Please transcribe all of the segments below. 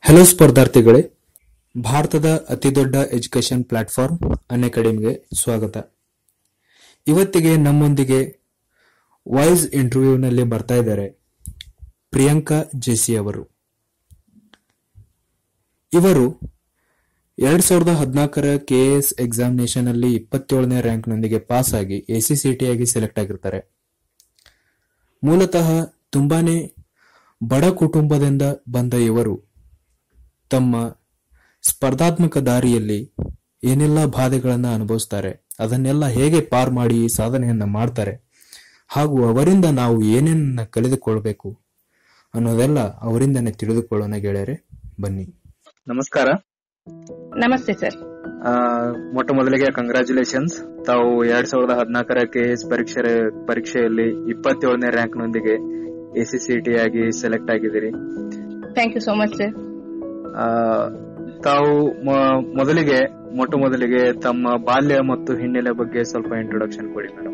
Hello ಸ್ಪರ್ಧಾರ್ಥಿಗಳೇ ಭಾರತದ ಅತಿದೊಡ್ಡ education platform ಅನ್ ಅಕಾಡೆಮಿಗೆ ಸ್ವಾಗತ ಇವತ್ತಿಗೆ ನಮ್ಮೊಂದಿಗೆ ವಾಯ್ಸ್ ಇಂಟರ್ವ್ಯೂನಲ್ಲಿ ಬರ್ತಾ ಇದ್ದಾರೆ ಪ್ರಿಯಾಂಕಾ ಜೆಸಿ ಅವರು ಇವರು ಎರಡ್ ಸಾವಿರದ ಹದಿನಾಲ್ಕರ ಕೆ ಎಸ್ ಎಕ್ಸಾಮಿನೇಷನ್ ಅಲ್ಲಿ ಇಪ್ಪತ್ತೇಳನೇ ರ್ಯಾಂಕ್ನೊಂದಿಗೆ ಪಾಸ್ ಆಗಿ ಎ ಸಿ ಸಿ ಟಿ ಆಗಿ ಸೆಲೆಕ್ಟ್ ಆಗಿರ್ತಾರೆ ಮೂಲತಃ ತುಂಬಾನೇ ಬಡ ಕುಟುಂಬದಿಂದ ಬಂದ ಇವರು ತಮ್ಮ ಸ್ಪರ್ಧಾತ್ಮಕ ದಾರಿಯಲ್ಲಿ ಏನೆಲ್ಲ ಬಾಧೆಗಳನ್ನ ಅನುಭವಿಸ್ತಾರೆ ಅದನ್ನೆಲ್ಲ ಹೇಗೆ ಪಾರ್ ಮಾಡಿ ಈ ಸಾಧನೆಯನ್ನ ಮಾಡ್ತಾರೆ ಹಾಗೂ ಅವರಿಂದ ನಾವು ಏನೇನನ್ನ ಕಲಿದುಕೊಳ್ಬೇಕು ಅನ್ನೋದೆಲ್ಲ ಅವರಿಂದನೇ ತಿಳಿದುಕೊಳ್ಳೋಣ ಗೆಳೆಯರೆ ಬನ್ನಿ ನಮಸ್ಕಾರ ನಮಸ್ತೆ ಸರ್ ಆ, ಮೊಟ್ಟ ಮೊದಲಿಗೆ ಕಂಗ್ರಾಚುಲೇಷನ್ಸ್ ತಾವು ಎರಡ್ ಸಾವಿರದ ಹದಿನಾಲ್ಕರ ಕೆ ಎಸ್ ಪರೀಕ್ಷೆ ಪರೀಕ್ಷೆಯಲ್ಲಿ ಇಪ್ಪತ್ತೇಳನೇ ರ್ಯಾಂಕ್ ನೊಂದಿಗೆ ಎಸಿಸಿಟಿ ಆಗಿ ಸೆಲೆಕ್ಟ್ ಆಗಿದ್ದೀರಿ thank you so much sir ಆ, ತಾವು ಮೊ- ಮೊದಲಿಗೆ ಮೊಟ್ಟ ಮೊದಲಿಗೆ ತಮ್ಮ ಬಾಲ್ಯ ಮತ್ತು ಹಿನ್ನೆಲೆ ಬಗ್ಗೆ ಸ್ವಲ್ಪ ಇಂಟ್ರೊಡಕ್ಷನ್ ಕೊಡಿ ಮೇಡಮ್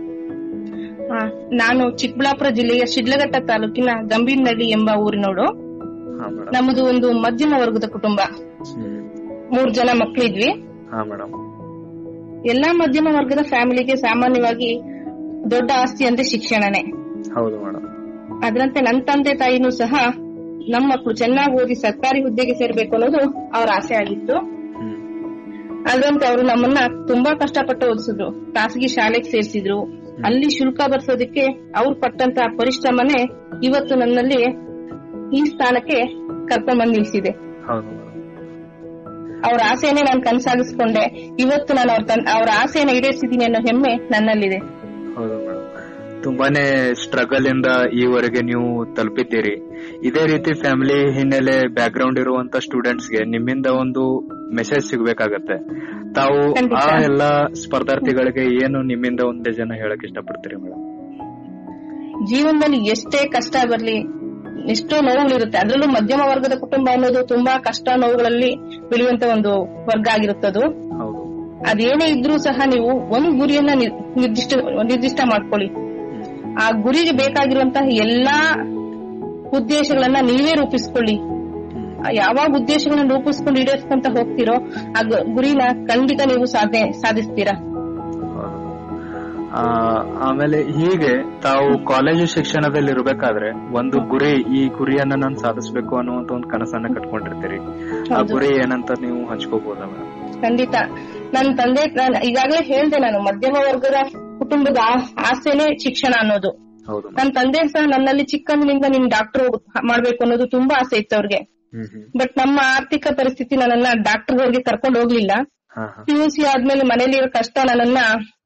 ನಾನು ಚಿಕ್ಕಬಳ್ಳಾಪುರ ಜಿಲ್ಲೆಯ ಶಿಡ್ಲಘಟ್ಟ ತಾಲೂಕಿನ ಗಂಭೀರ್ನಳ್ಳಿ ಎಂಬ ಊರಿನೋಡು ಹಾ ಮೇಡಮ್ ನಮ್ಮದು ಒಂದು ಮಧ್ಯಮ ವರ್ಗದ ಕುಟುಂಬ ಹ್ಮ್ ಮೂರ್ ಜನ ಮಕ್ಕಳಿದ್ವಿ ಹಾ ಮೇಡಮ್ ಎಲ್ಲಾ ಮಧ್ಯಮ ವರ್ಗದ ಫ್ಯಾಮಿಲಿಗೆ ಸಾಮಾನ್ಯವಾಗಿ ದೊಡ್ಡ ಆಸ್ತಿ ಅಂದ್ರೆ ಶಿಕ್ಷಣನೇ ಹೌದು ಮೇಡಮ್ ಅದರಂತೆ ನನ್ನ ತಂದೆ ತಾಯಿನೂ ಸಹ ನಮ್ಮ ಮಕ್ಕಳು ಚೆನ್ನಾಗಿ ಓದಿ ಸರ್ಕಾರಿ ಹುದ್ದೆಗೆ ಸೇರ್ಬೇಕು ಅನ್ನೋದು ಅವ್ರ ಆಸೆ ಆಗಿತ್ತು ಹ್ಮ್ ಅದರಂತೆ ಅವರು ನಮ್ಮನ್ನ ತುಂಬಾ ಕಷ್ಟಪಟ್ಟು ಓದಿಸಿದ್ರು ಖಾಸಗಿ ಶಾಲೆಗೆ ಸೇರಿಸಿದ್ರು ಅಲ್ಲಿ ಶುಲ್ಕ ಬರ್ಸೋದಕ್ಕೆ ಅವ್ರು ಪಟ್ಟಂತ ಪರಿಶ್ರಮನೇ ಇವತ್ತು ನನ್ನಲ್ಲಿ ಈ ಸ್ಥಾನಕ್ಕೆ ಕರ್ಕೊಂಡ್ ಬಂದ್ ನಿಲ್ಸಿದೆ ಹೌದು ಮೇಡಮ್ ಅವ್ರ ಆಸೆಯನ್ನೇ ನಾನು ಕನ್ಸಾಗಿಸ್ಕೊಂಡೆ ಇವತ್ತು ನಾನು ಅವ್ರ ತನ್ ಅವ್ರ ಆಸೆಯನ್ನ ಈಡೇರಿಸಿದೀನಿ ಅನ್ನೋ ಹೆಮ್ಮೆ ನನ್ನಲ್ಲಿದೆ ಹೌದು ಮೇಡಮ್ ತುಂಬಾನೇ ಸ್ಟ್ರಗಲ್ ಇಂದ ಈವರೆಗೆ ನೀವು ತಲುಪಿದ್ದೀರಿ ಇದೇ ರೀತಿ ಫ್ಯಾಮಿಲಿ ಹಿನ್ನೆಲೆ ಬ್ಯಾಕ್ ಗ್ರೌಂಡ್ ಇರುವಂತ ಸ್ಟೂಡೆಂಟ್ಸ್ ಗೆ ನಿಮ್ಮಿಂದ ಒಂದು ಮೆಸೇಜ್ ಸಿಗ್ಬೇಕಾಗತ್ತೆ ತಾವು ಖಂಡಿತ. ಆ ಎಲ್ಲಾ ಸ್ಪರ್ಧಾರ್ಥಿಗಳಿಗೆ ಏನು ನಿಮ್ಮಿಂದ ಒಂದೇ ಜನ ಹೇಳಕ್ ಇಷ್ಟಪಡ್ತೀರಿ ಮೇಡಮ್ ಜೀವನದಲ್ಲಿ ಎಷ್ಟೇ ಕಷ್ಟ ಬರ್ಲಿ ಎಷ್ಟೋ ನೋವುಗಳಿರುತ್ತೆ ಅದರಲ್ಲೂ ಮಧ್ಯಮ ವರ್ಗದ ಕುಟುಂಬ ಅನ್ನೋದು ತುಂಬಾ ಕಷ್ಟ ನೋವುಗಳಲ್ಲಿ ಬೆಳೆಯುವಂತ ಒಂದು ವರ್ಗ ಆಗಿರುತ್ತದು ಹೌದು ಅದೇನೇ ಇದ್ರೂ ಸಹ ನೀವು ಒಂದ್ ಗುರಿಯನ್ನ ನಿರ್- ನಿರ್ದಿಷ್ಟ ನಿರ್ದಿಷ್ಟ ಮಾಡ್ಕೊಳ್ಳಿ ಆ ಗುರಿಗೆ ಬೇಕಾಗಿರುವಂತಹ ಎಲ್ಲಾ ಉದ್ದೇಶಗಳನ್ನ ನೀವೇ ರೂಪಿಸ್ಕೊಳ್ಳಿ ಆ ಯಾವಾಗ ಉದ್ದೇಶಗಳನ್ನ ರೂಪಿಸ್ಕೊಂಡು ಈಡೇರಿಸ್ಕೊಂತ ಹೋಗ್ತಿರೋ ಆ ಗು- ಗುರಿನ ಖಂಡಿತ ನೀವು ಸಾಧನೆ ಸಾಧಿಸ್ತೀರಾ ಹೌದು. ಆ, ಆಮೇಲೆ ಹೀಗೆ ತಾವು ಕಾಲೇಜು ಶಿಕ್ಷಣದಲ್ಲಿ ಇರಬೇಕಾದ್ರೆ ಒಂದು ಗುರಿ ಈ ಗುರಿಯನ್ನ ನಾನು ಸಾಧಿಸ್ಬೇಕು ಅನ್ನುವಂತ ಒಂದು ಕನಸನ್ನ ಕಟ್ಕೊಂಡಿರ್ತೀರಿ ಆ ಹೌದು. ಗುರಿ ಏನಂತ ನೀವು ಹಂಚ್ಕೋಬಹುದಾ ಮೇಡಮ್ ಖಂಡಿತ ನನ್ನ ತಂದೆ ನಾನು ಈಗಾಗಲೇ ಹೇಳ್ದೆ ನಾನು ಮಧ್ಯಮ ವರ್ಗದ ಕುಟುಂಬದ ಆ- ಆಸೆನೇ ಶಿಕ್ಷಣ ಅನ್ನೋದು ಹೌದು ನನ್ನ ತಂದೆ ಸಹ ನನ್ನಲ್ಲಿ ಚಿಕ್ಕಂದಿನಿಂದ ನಿನ್ ಡಾಕ್ಟರ್ ಮಾಡ್ಬೇಕು ಅನ್ನೋದು ತುಂಬಾ ಆಸೆ ಇತ್ತು ಅವ್ರಿಗೆ ಹ್ಮ್ ಹ್ಮ್ ಬಟ್ ನಮ್ಮ ಆರ್ಥಿಕ ಪರಿಸ್ಥಿತಿ ನನ್ನನ್ನ ಡಾಕ್ಟರ್ ಗಳಿಗೆ ಕರ್ಕೊಂಡು ಹೋಗ್ಲಿಲ್ಲ ಹಾ ಹಾ ಪಿ ಯು ಸಿ ಆದ್ಮೇಲೆ ಮನೇಲಿರೋ ಕಷ್ಟ ನನ್ನನ್ನ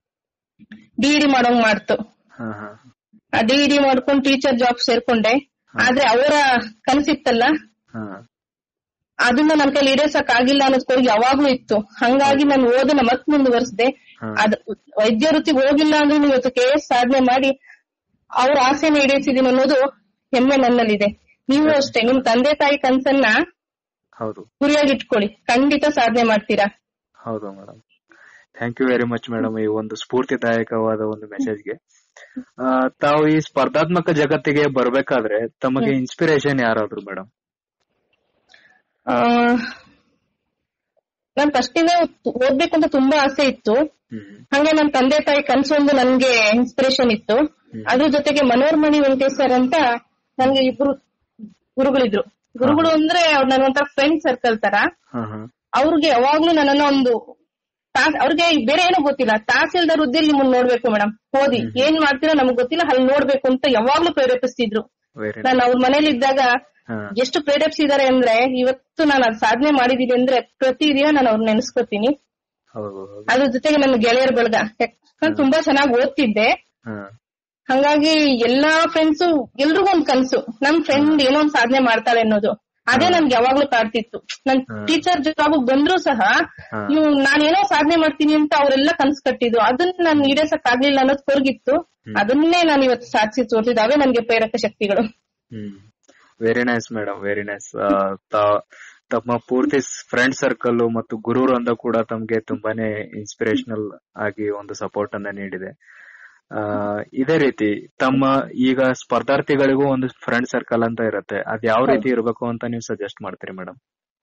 ಡಿ ಮಾಡೋಂಗ್ ಮಾಡ್ತು ಹಾ ಹಾ ಆ ಡಿ ಮಾಡ್ಕೊಂಡು ಟೀಚರ್ ಜಾಬ್ ಸೇರ್ಕೊಂಡೆ ಆದ್ರೆ ಅವರ ಕನಸಿತ್ತಲ್ಲ ಹಾ ಅದನ್ನ ನನ್ನ ಕೈಲಿ ಈಡೇರ್ಸಕ್ ಆಗಿಲ್ಲ ಅನ್ನೋದ್ ಯಾವಾಗ್ಲೂ ಇತ್ತು ಹಂಗಾಗಿ ನಾನು ಓದನ್ನ ಮತ್ ಮುಂದುವರಿಸಿದೆ ಹಾ. ಅದ್ ವೈದ್ಯ ವೃತ್ತಿಗೆ ಹೋಗಿಲ್ಲ ಅಂದ್ರೆ ಇವತ್ತು ಕೆ ಎಸ್ ಸಾಧನೆ ಮಾಡಿ ಅವ್ರ ಆಸೆನ ಈಡೇರಿಸಿದೀನಿ ಅನ್ನೋದು ಹೆಮ್ಮೆ ನನ್ನಲ್ಲಿದೆ ನೀವು ಅಷ್ಟೇ ನಿಮ್ ತಂದೆ ತಾಯಿ ಕನ್ಸನ್ನ ಹೌದು ಗುರಿಯಾಗಿ ಇಟ್ಕೊಳ್ಳಿ ಖಂಡಿತ ಸಾಧನೆ ಮಾಡ್ತೀರಾ ಹೌದು madam thank you very much madam ಈ ಒಂದು ಸ್ಫೂರ್ತಿದಾಯಕವಾದ ಒಂದು ಮೆಸೇಜ್ಗೆ ತಾವು ಈ ಸ್ಪರ್ಧಾತ್ಮಕ ಜಗತ್ತಿಗೆ ಬರ್ಬೇಕಾದ್ರೆ ತಮಗೆ ಇನ್ಸ್ಪಿರೇಷನ್ ಯಾರಾದ್ರು ಮೇಡಮ್ ಆ ನಾನ್ ಫಸ್ಟಿಂದ ಓದ್ಬೇಕು ಅಂತ ತುಂಬಾ ಆಸೆ ಇತ್ತು ಹ್ಮ್ ಹಂಗೆ ನನ್ ತಂದೆ ತಾಯಿ ಕನ್ಸು ಒಂದು ನನ್ಗೆ ಇನ್ಸ್ಪಿರೇಷನ್ ಇತ್ತು ಅದ್ರ ಜೊತೆಗೆ ಮನೋರ್ಮಣಿ ವೆಂಕಟೇಶ್ ಸರ್ ಅಂತ ನನ್ಗೆ ಇಬ್ರು ಗುರುಗಳಿದ್ರು ಗುರುಗಳು ಅಂದ್ರೆ ಅವ್ರು ನನ್ನ ಒಂಥರ ಫ್ರೆಂಡ್ ಸರ್ಕಲ್ ತರ ಹಾ ಹಾ ಅವ್ರಿಗೆ ಯಾವಾಗ್ಲೂ ನನ್ನನ್ನ ಒಂದು ತಾಸ್ ಅವ್ರಿಗೆ ಬೇರೆ ಏನೂ ಗೊತ್ತಿಲ್ಲ ತಹಸೀಲ್ದಾರ್ ಹುದ್ದೆಲಿ ನಿಮ್ಮನ್ನ ನೋಡ್ಬೇಕು ಮೇಡಮ್ ಓದಿ ಏನ್ ಮಾಡ್ತೀರೋ ನಮಗ್ ಗೊತ್ತಿಲ್ಲ ಅಲ್ಲಿ ನೋಡ್ಬೇಕು ಅಂತ ಯಾವಾಗ್ಲೂ ಪ್ರೇರೇಪಿಸ್ತಿದ್ರು ವೆರಿ ನಾನು ಅವ್ರ ಮನೇಲಿ ಇದ್ದಾಗ ಹಾ ಎಷ್ಟು ಪ್ರೇರೇಪಿಸಿದಾರೆ ಅಂದ್ರೆ ಇವತ್ತು ನಾನು ಅದ್ ಸಾಧನೆ ಮಾಡಿದೀನಿ ಅಂದ್ರೆ ಪ್ರತಿದಿನ ನಾನು ಅವ್ರನ್ನ ನೆನೆಸ್ಕೊತೀನಿ ಹೌದು ಹೌದು ಅದ್ರ ಜೊತೆಗೆ ನನ್ನ ಗೆಳೆಯರ ಬಳಗ ನಾನು ತುಂಬಾ ಚೆನ್ನಾಗಿ ಓದ್ತಿದ್ದೆ ಹಾ ಹಂಗಾಗಿ ಎಲ್ಲಾ ಫ್ರೆಂಡ್ಸ್ ಎಲ್ರಿಗೂ ಒಂದ್ ಕನ್ಸು ನಮ್ ಫ್ರೆಂಡ್ ಏನೋ ಒಂದ್ ಸಾಧನೆ ಮಾಡ್ತಾಳೆ ಅನ್ನೋದು ಅದೇ ನನ್ಗೆ ಯಾವಾಗ್ಲೂ ಕಾಡ್ತಿತ್ತು ನನ್ ಟೀಚರ್ ಜಾಬ್ ಬಂದ್ರು ಸಹ ಹಾ. ನೀವು ನಾನೇನೋ ಸಾಧನೆ ಮಾಡ್ತೀನಿ ಅಂತ ಅವರೆಲ್ಲ ಕನ್ಸ್ ಕಟ್ಟಿದ್ರು ಅದನ್ನ ನಾನು ಈಡೇರ್ಸಕ್ ಆಗ್ಲಿಲ್ಲ ಅನ್ನೋದು ಕೊರಗಿತ್ತು ಅದನ್ನೇ ನಾನು ಇವತ್ತು ಸಾಧಿಸಿ ತೋರ್ಸಿದ್ದು ಅವೇ ನನ್ಗೆ ಪ್ರೇರಕ ಶಕ್ತಿಗಳು hmm very nice madam very nice ತಮ್ಮ ಪೂರ್ತಿ ಫ್ರೆಂಡ್ ಸರ್ಕಲ್ ಮತ್ತು ಗುರುವೃಂದ ಕೂಡ ತಮ್ಗೆ ತುಂಬಾನೇ ಇನ್ಸ್ಪಿರೇಷನಲ್ ಆಗಿ ಒಂದು ಸಪೋರ್ಟ್ ಅನ್ನ ನೀಡಿದೆ ಆ, ಇದೇ ರೀತಿ ತಮ್ಮ ಈಗ ಸ್ಪರ್ಧಾರ್ಥಿಗಳಿಗೂ ಒಂದು ಫ್ರೆಂಡ್ ಸರ್ಕಲ್ ಅಂತ ಇರುತ್ತೆ ಅದ್ ಯಾವ ರೀತಿ ಇರಬೇಕು ಅಂತ ನೀವು ಸಜೆಸ್ಟ್ ಮಾಡ್ತೀರಿ ಮೇಡಮ್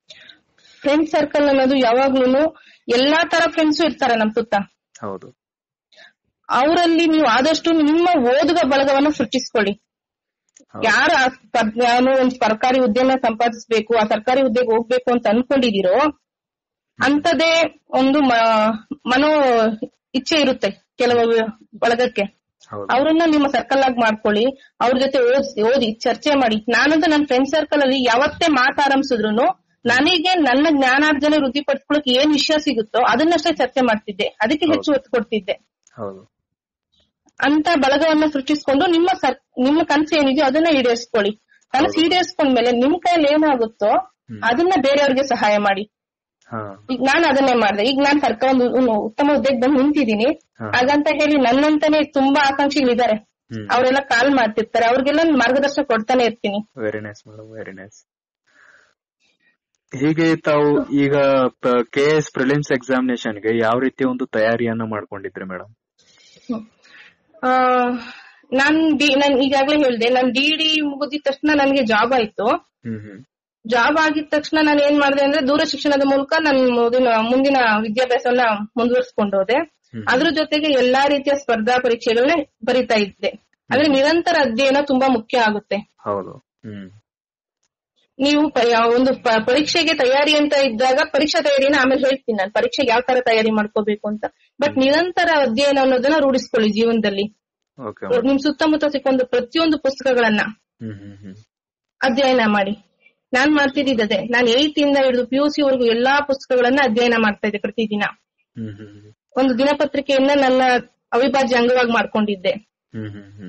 ಫ್ರೆಂಡ್ ಸರ್ಕಲ್ ಅನ್ನೋದು ಯಾವಾಗ್ಲೂ ಎಲ್ಲಾ ತರ ಫ್ರೆಂಡ್ಸ್ ಇರ್ತಾರೆ ನಮ್ ಸುತ್ತ ಹೌದು ಅವರಲ್ಲಿ ನೀವು ಆದಷ್ಟು ನಿಮ್ಮ ಓದುಗ ಬಳಗವನ್ನ ಸೃಷ್ಟಿಸ್ಕೊಳ್ಳಿ ಹೌದು. ಯಾರು ಆ ಸ್ಪರ್- ನಾನು ಒಂದು ಸರ್ಕಾರಿ ಹುದ್ದೆನ ಸಂಪಾದಿಸ್ಬೇಕು ಆ ಸರ್ಕಾರಿ ಹುದ್ದೆಗೆ ಹೋಗ್ಬೇಕು ಅಂತ ಅನ್ಕೊಂಡಿದೀರೋ ಅಂತದೇ ಒಂದು ಮ- ಮನೋ ಇಚ್ಛೆ ಇರುತ್ತೆ ಕೆಲವು ಬಳಗಕ್ಕೆ ಹೌದು ಅವರನ್ನ ನಿಮ್ಮ ಸರ್ಕಲ್ ಆಗಿ ಮಾಡ್ಕೊಳ್ಳಿ ಅವ್ರ ಜೊತೆ ಓದಿಸಿ ಓದಿ ಚರ್ಚೆ ಮಾಡಿ ನಾನಂತೂ ನನ್ನ ಫ್ರೆಂಡ್ ಸರ್ಕಲ್ ಅಲ್ಲಿ ಯಾವತ್ತೇ ಮಾತಾರಂಭಿಸಿದ್ರು ನನಗೆ ನನ್ನ ಜ್ಞಾನಾರ್ಜನೆ ವೃದ್ಧಿಪಡಿಸ್ಕೊಳಕ್ ಏನ್ ವಿಷಯ ಸಿಗುತ್ತೋ ಅದನ್ನಷ್ಟೇ ಚರ್ಚೆ ಮಾಡ್ತಿದ್ದೆ ಅದಕ್ಕೆ ಹೆಚ್ಚು ಒತ್ತು ಕೊಡ್ತಿದ್ದೆ ಹೌದು ಅಂತ ಬಳಗವನ್ನ ಸೃಷ್ಟಿಸ್ಕೊಂಡು ನಿಮ್ಮ ಸರ್ ನಿಮ್ಮ ಕನಸು ಏನಿದೆಯೋ ಅದನ್ನ ಈಡೇರಿಸ್ಕೊಳ್ಳಿ ಕನಸು ಈಡೇರಿಸ್ಕೊಂಡ್ಮೇಲೆ ನಿಮ್ ಕೈಯಲ್ಲಿ ಏನಾಗುತ್ತೋ ಹ್ಮ್. ಅದನ್ನ ಬೇರೆಯವ್ರಿಗೆ ಸಹಾಯ ಮಾಡಿ ಹಾ ಈಗ ನಾನು ಅದನ್ನೇ ಮಾಡಿದೆ ಈಗ ನಾನು ಸರ್ಕಾರ ಒಂದು ಒಂದು ಉತ್ತಮ ಹುದ್ದೆಗೆ ಬಂದು ನಿಂತಿದ್ದೀನಿ ಹಾ. ಹಾಗಂತ ಹೇಳಿ ನನ್ನಂತಾನೆ ತುಂಬಾ ಆಕಾಂಕ್ಷಿಗಳಿದ್ದಾರೆ ಹ್ಮ್ ಅವರೆಲ್ಲ ಕಾಲ್ ಮಾಡ್ತಿರ್ತಾರೆ ಅವ್ರಿಗೆಲ್ಲ ಮಾರ್ಗದರ್ಶನ ಕೊಡ್ತಾನೆ ಇರ್ತೀನಿ very nice madam very nice ಹೀಗೆ ತಾವು ಈಗ ಕೆ ಎಸ್ ಪ್ರಿಲಿಮ್ಸ್ ಎಕ್ಸಾಮಿನೇಷನ್ ಗೆ ಯಾವ ರೀತಿ ಒಂದು ತಯಾರಿಯನ್ನ ಮಾಡ್ಕೊಂಡಿದ್ರಿ ಮೇಡಮ್ ಆ, ನಾನ್ ಡಿ ನಾನ್ ಈಗಾಗ್ಲೇ ಹೇಳ್ದೆ ನಾನ್ ಡಿ ಡಿ ಮುಗಿದ ತಕ್ಷಣ ನನಗೆ ಜಾಬ್ ಆಯ್ತು ಹ್ಮ್ ಹ್ಮ್ ಜಾಬ್ ಆಗಿದ ತಕ್ಷಣ ನಾನು ಏನ್ ಮಾಡಿದೆ ಅಂದ್ರೆ ದೂರ ಶಿಕ್ಷಣದ ಮೂಲಕ ನನ್ನ ಮುಂದಿನ ಮುಂದಿನ ವಿದ್ಯಾಭ್ಯಾಸವನ್ನ ಮುಂದುವರಿಸಿಕೊಂಡು ಹೋದೆ ಹ್ಮ್. ಅದ್ರ ಜೊತೆಗೆ ಎಲ್ಲಾ ರೀತಿಯ ಸ್ಪರ್ಧಾ ಪರೀಕ್ಷೆಗಳನ್ನ ಬರಿತಾ ಇದ್ದೆ ಅಂದ್ರೆ ನಿರಂತರ ಅಧ್ಯಯನ ತುಂಬಾ ಮುಖ್ಯ ಆಗುತ್ತೆ ಹೌದು ಹ್ಮ್ ನೀವು ಪ- ಯಾವ ಒಂದು ಪ- ಪರೀಕ್ಷೆಗೆ ತಯಾರಿ ಅಂತ ಇದ್ದಾಗ ಪರೀಕ್ಷಾ ತಯಾರಿನ ಆಮೇಲೆ ಹೇಳ್ತೀನಿ ನಾನು ಪರೀಕ್ಷೆಗೆ ಯಾವ ತರ ತಯಾರಿ ಮಾಡ್ಕೋಬೇಕು ಅಂತ ಬಟ್ ನಿರಂತರ ಅಧ್ಯಯನ ಅನ್ನೋದನ್ನ ರೂಢಿಸ್ಕೊಳ್ಳಿ ಜೀವನದಲ್ಲಿ ಓಕೆ ನಿಮ್ ಸುತ್ತಮುತ್ತ ಸಿಕ್ಕೊಂದು ಪ್ರತಿಯೊಂದು ಪುಸ್ತಕಗಳನ್ನ ಹ್ಮ್ ಹ್ಮ್ ಹ್ಮ್ ಅಧ್ಯಯನ ಮಾಡಿ ನಾನ್ ಮಾಡ್ತಿದ್ದೆ ನಾನು ಏಯ್ತ್ ಇಂದ ಹಿಡಿದು ಪಿ ಯು ಸಿ ವರೆಗೂ ಎಲ್ಲಾ ಪುಸ್ತಕಗಳನ್ನ ಅಧ್ಯಯನ ಮಾಡ್ತಾ ಇದ್ದೆ ಪ್ರತಿದಿನ ಹ್ಮ್ ಹ್ಮ್ ಹ್ಮ್ ಒಂದು ದಿನಪತ್ರಿಕೆಯನ್ನ ನನ್ನ ಅವಿಭಾಜ್ಯ ಅಂಗವಾಗಿ ಮಾಡ್ಕೊಂಡಿದ್ದೆ ಹ್ಮ್ ಹ್ಮ್ ಹ್ಮ್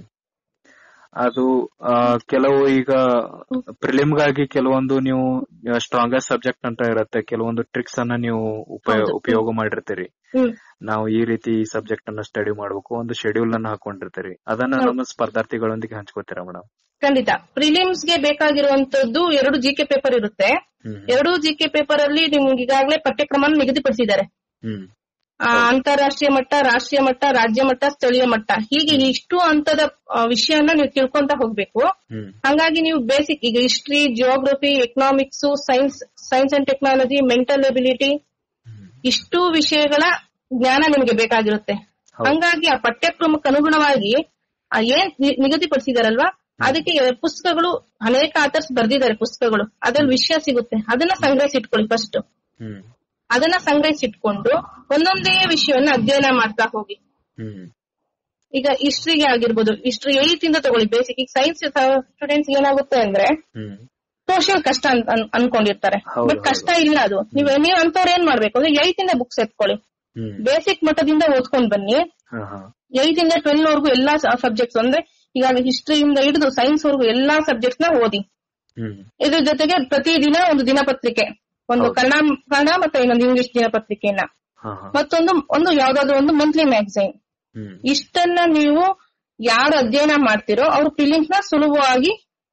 ಅದು ಆ, ಕೆಲವು ಈಗ ಪ್ರಿಲಿಮ್ಗಾಗಿ ಕೆಲವೊಂದು ನೀವು ಸ್ಟ್ರಾಂಗೆಸ್ಟ್ ಸಬ್ಜೆಕ್ಟ್ ಅಂತ ಇರುತ್ತೆ ಕೆಲವೊಂದು ಟ್ರಿಕ್ಸ್ ಅನ್ನ ನೀವು ಉಪಯೋಗ ಹೌದು. ಉಪಯೋಗ ಮಾಡಿರ್ತೀರಿ ಹ್ಮ್ ನಾವು ಈ ರೀತಿ ಈ ಸಬ್ಜೆಕ್ಟ್ ಅನ್ನ ಸ್ಟಡಿ ಮಾಡ್ಬೇಕು ಒಂದು ಶೆಡ್ಯೂಲ್ ಅನ್ನ ಹಾಕೊಂಡಿರ್ತೀರಿ ಅದನ್ನ ಹೌದು. ನಮ್ಮ ಸ್ಪರ್ಧಾರ್ಥಿಗಳೊಂದಿಗೆ ಹಂಚ್ಕೋತೀರಾ ಮೇಡಮ್ ಖಂಡಿತ ಪ್ರಿಲಿಮ್ಸ್ ಗೆ ಬೇಕಾಗಿರುವಂತದ್ದು ಎರಡು ಜಿ ಕೆ ಪೇಪರ್ ಇರುತ್ತೆ ಹ್ಮ್ ಎರಡು ಜಿ ಕೆ ಪೇಪರ್ ಅಲ್ಲಿ ನಿಮ್ಗೆ ಈಗಾಗಲೇ ಪಠ್ಯಕ್ರಮ ನಿಗದಿಪಡಿಸಿದ್ದಾರೆ ಹ್ಮ್ ಆ, ಅಂತಾರಾಷ್ಟ್ರೀಯ ಮಟ್ಟ ರಾಷ್ಟ್ರೀಯ ಮಟ್ಟ ರಾಜ್ಯ ಮಟ್ಟ ಸ್ಥಳೀಯ ಮಟ್ಟ ಹೀಗೆ ಇಷ್ಟು ಹಂತದ ಆ, ವಿಷಯನ ನೀವು ತಿಳ್ಕೊಂತ ಹೋಗ್ಬೇಕು ಹ್ಮ್ ಹಂಗಾಗಿ ನೀವು ಬೇಸಿಕ್ ಈಗ history geography economics science science and technology mental ability hmm. ಇಷ್ಟು ವಿಷಯಗಳ ಜ್ಞಾನ ನಿಮಗೆ ಬೇಕಾಗಿರುತ್ತೆ ಹೌದು. ಹಂಗಾಗಿ ಆ ಪಠ್ಯಕ್ರಮಕ್ಕೆ ಅನುಗುಣವಾಗಿ ಆ ಏನ್ ನಿ- ನಿಗದಿಪಡಿಸಿದಾರಲ್ವಾ ಅದಕ್ಕೆ ಪುಸ್ತಕಗಳು ಅನೇಕ ಆಥರ್ಸ್ ಬರ್ದಿದ್ದಾರೆ ಪುಸ್ತಕಗಳು ಅದ್ರಲ್ಲಿ ವಿಷಯ ಸಿಗುತ್ತೆ ಅದನ್ನ ಸಂಗ್ರಹಿಸಿಟ್ಕೊಳ್ಳಿ ಫಸ್ಟ್ ಹ್ಮ್ ಅದನ್ನ ಸಂಗ್ರಹಿಸಿಟ್ಕೊಂಡು ಒಂದೊಂದೇ ವಿಷಯವನ್ನ ಅಧ್ಯಯನ ಮಾಡ್ತಾ ಹೋಗಿ ಹ್ಮ್ ಈಗ ಹಿಸ್ಟ್ರಿಗೆ ಆಗಿರ್ಬೋದು ಹಿಸ್ಟ್ರಿ ಏಯ್ತ್ ಇಂದ ತಗೊಳ್ಳಿ ಬೇಸಿಕ್ ಈಗ ಸೈನ್ಸ್ ಸ್ಟೂಡೆಂಟ್ಸ್ ಏನಾಗುತ್ತೆ ಅಂದ್ರೆ ಹ್ಮ್ ಸೋಷಿಯಲ್ ಕಷ್ಟ ಅನ್- ಅನ್- ಅನ್ಕೊಂಡಿರ್ತಾರೆ ಹೌದು, ಬಟ್ ಕಷ್ಟ ಇಲ್ಲ ಅದು ನೀವ್ ನೀವ್ ಅಂತವ್ರು ಏನ್ ಮಾಡ್ಬೇಕು ಅಂದ್ರೆ ಏಯ್ತ್ ಇಂದ ಬುಕ್ಸ್ ಎತ್ಕೊಳ್ಳಿ ಹ್ಮ್ ಬೇಸಿಕ್ ಮಟ್ಟದಿಂದ ಓದ್ಕೊಂಡ್ ಬನ್ನಿ ಹಾ ಹಾ ಏಯ್ತ್ ಇಂದ ಟ್ವೆಲ್ ವರೆಗೂ ಎಲ್ಲಾ ಸಬ್ಜೆಕ್ಟ್ಸ್ ಅಂದ್ರೆ ಈಗ ಹಿಸ್ಟ್ರಿಯಿಂದ ಹಿಡಿದು ಸೈನ್ಸ್ ವರೆಗೂ ಎಲ್ಲಾ ಸಬ್ಜೆಕ್ಟ್ಸ್ ನ ಓದಿ ಹ್ಮ್ ಇದ್ರ ಜೊತೆಗೆ ಪ್ರತಿದಿನ ಒಂದು ದಿನಪತ್ರಿಕೆ ಒಂದು ಹೌದು. ಕನ್ನಡ ಕನ್ನಡ ಮತ್ತೆ ಇನ್ನೊಂದು ಇಂಗ್ಲಿಷ್ ದಿನಪತ್ರಿಕೆಯನ್ನ ಹಾ ಹಾ ಮತ್ತೊಂದು ಒಂದು ಯಾವ್ದಾದ್ರು ಒಂದು ಮಂತ್ಲಿ ಮ್ಯಾಗಝೈನ್ ಹ್ಮ್ ಇಷ್ಟನ್ನ ನೀವು ಯಾರು ಅಧ್ಯಯನ ಮಾಡ್ತಿರೋ ಅವ್ರು ಫಿಲಿಮ್ಸ್ ನ ಸುಲಭವಾಗಿ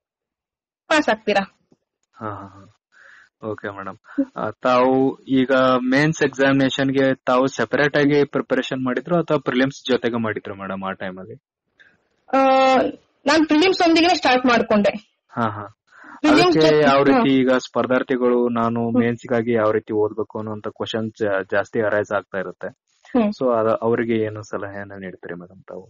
ಪಾಸ್ ಆಗ್ತೀರಾ ಹಾ ಹಾ ಹಾ ಓಕೆ ಮೇಡಮ್ ತಾವು ಈಗ ಮೇನ್ಸ್ ಎಕ್ಸಾಮಿನೇಷನ್ ಗೆ ತಾವು ಸೆಪರೇಟ್ ಆಗಿ ಪ್ರಿಪರೇಷನ್ ಮಾಡಿದ್ರು ಅಥವಾ ಪ್ರಿಲಿಮ್ಸ್ ಜೊತೆಗೆ ಮಾಡಿದ್ರು ಮೇಡಮ್ ಆ ಟೈಮಲ್ಲಿ ಆ, ನಾನ್ ಫಿಲಿಮ್ಸ್ ಒಂದಿಗೆ ಸ್ಟಾರ್ಟ್ ಮಾಡ್ಕೊಂಡೆ ಹಾ ಹಾ Prelims ಅದಕ್ಕೆ ಜೊತೆ- ಯಾವ ಹಾ. ರೀತಿ ಈಗ ಸ್ಪರ್ಧಾರ್ಥಿಗಳು ನಾನು ಮೇನ್ಸ್ ಗಾಗಿ ಯಾವ ರೀತಿ ಓದ್ಬೇಕು ಅನ್ನುವಂತ ಕ್ವಶನ್ ಜಾಸ್ತಿ ಅರೈಸ್ ಆಗ್ತಾ ಇರುತ್ತೆ ಹ್ಮ್. ಸೊ ಅವರಿಗೆ ಏನು ಸಲಹೆಯನ್ನ ನೀಡ್ತೀರಿ ಮೇಡಮ್ ತಾವು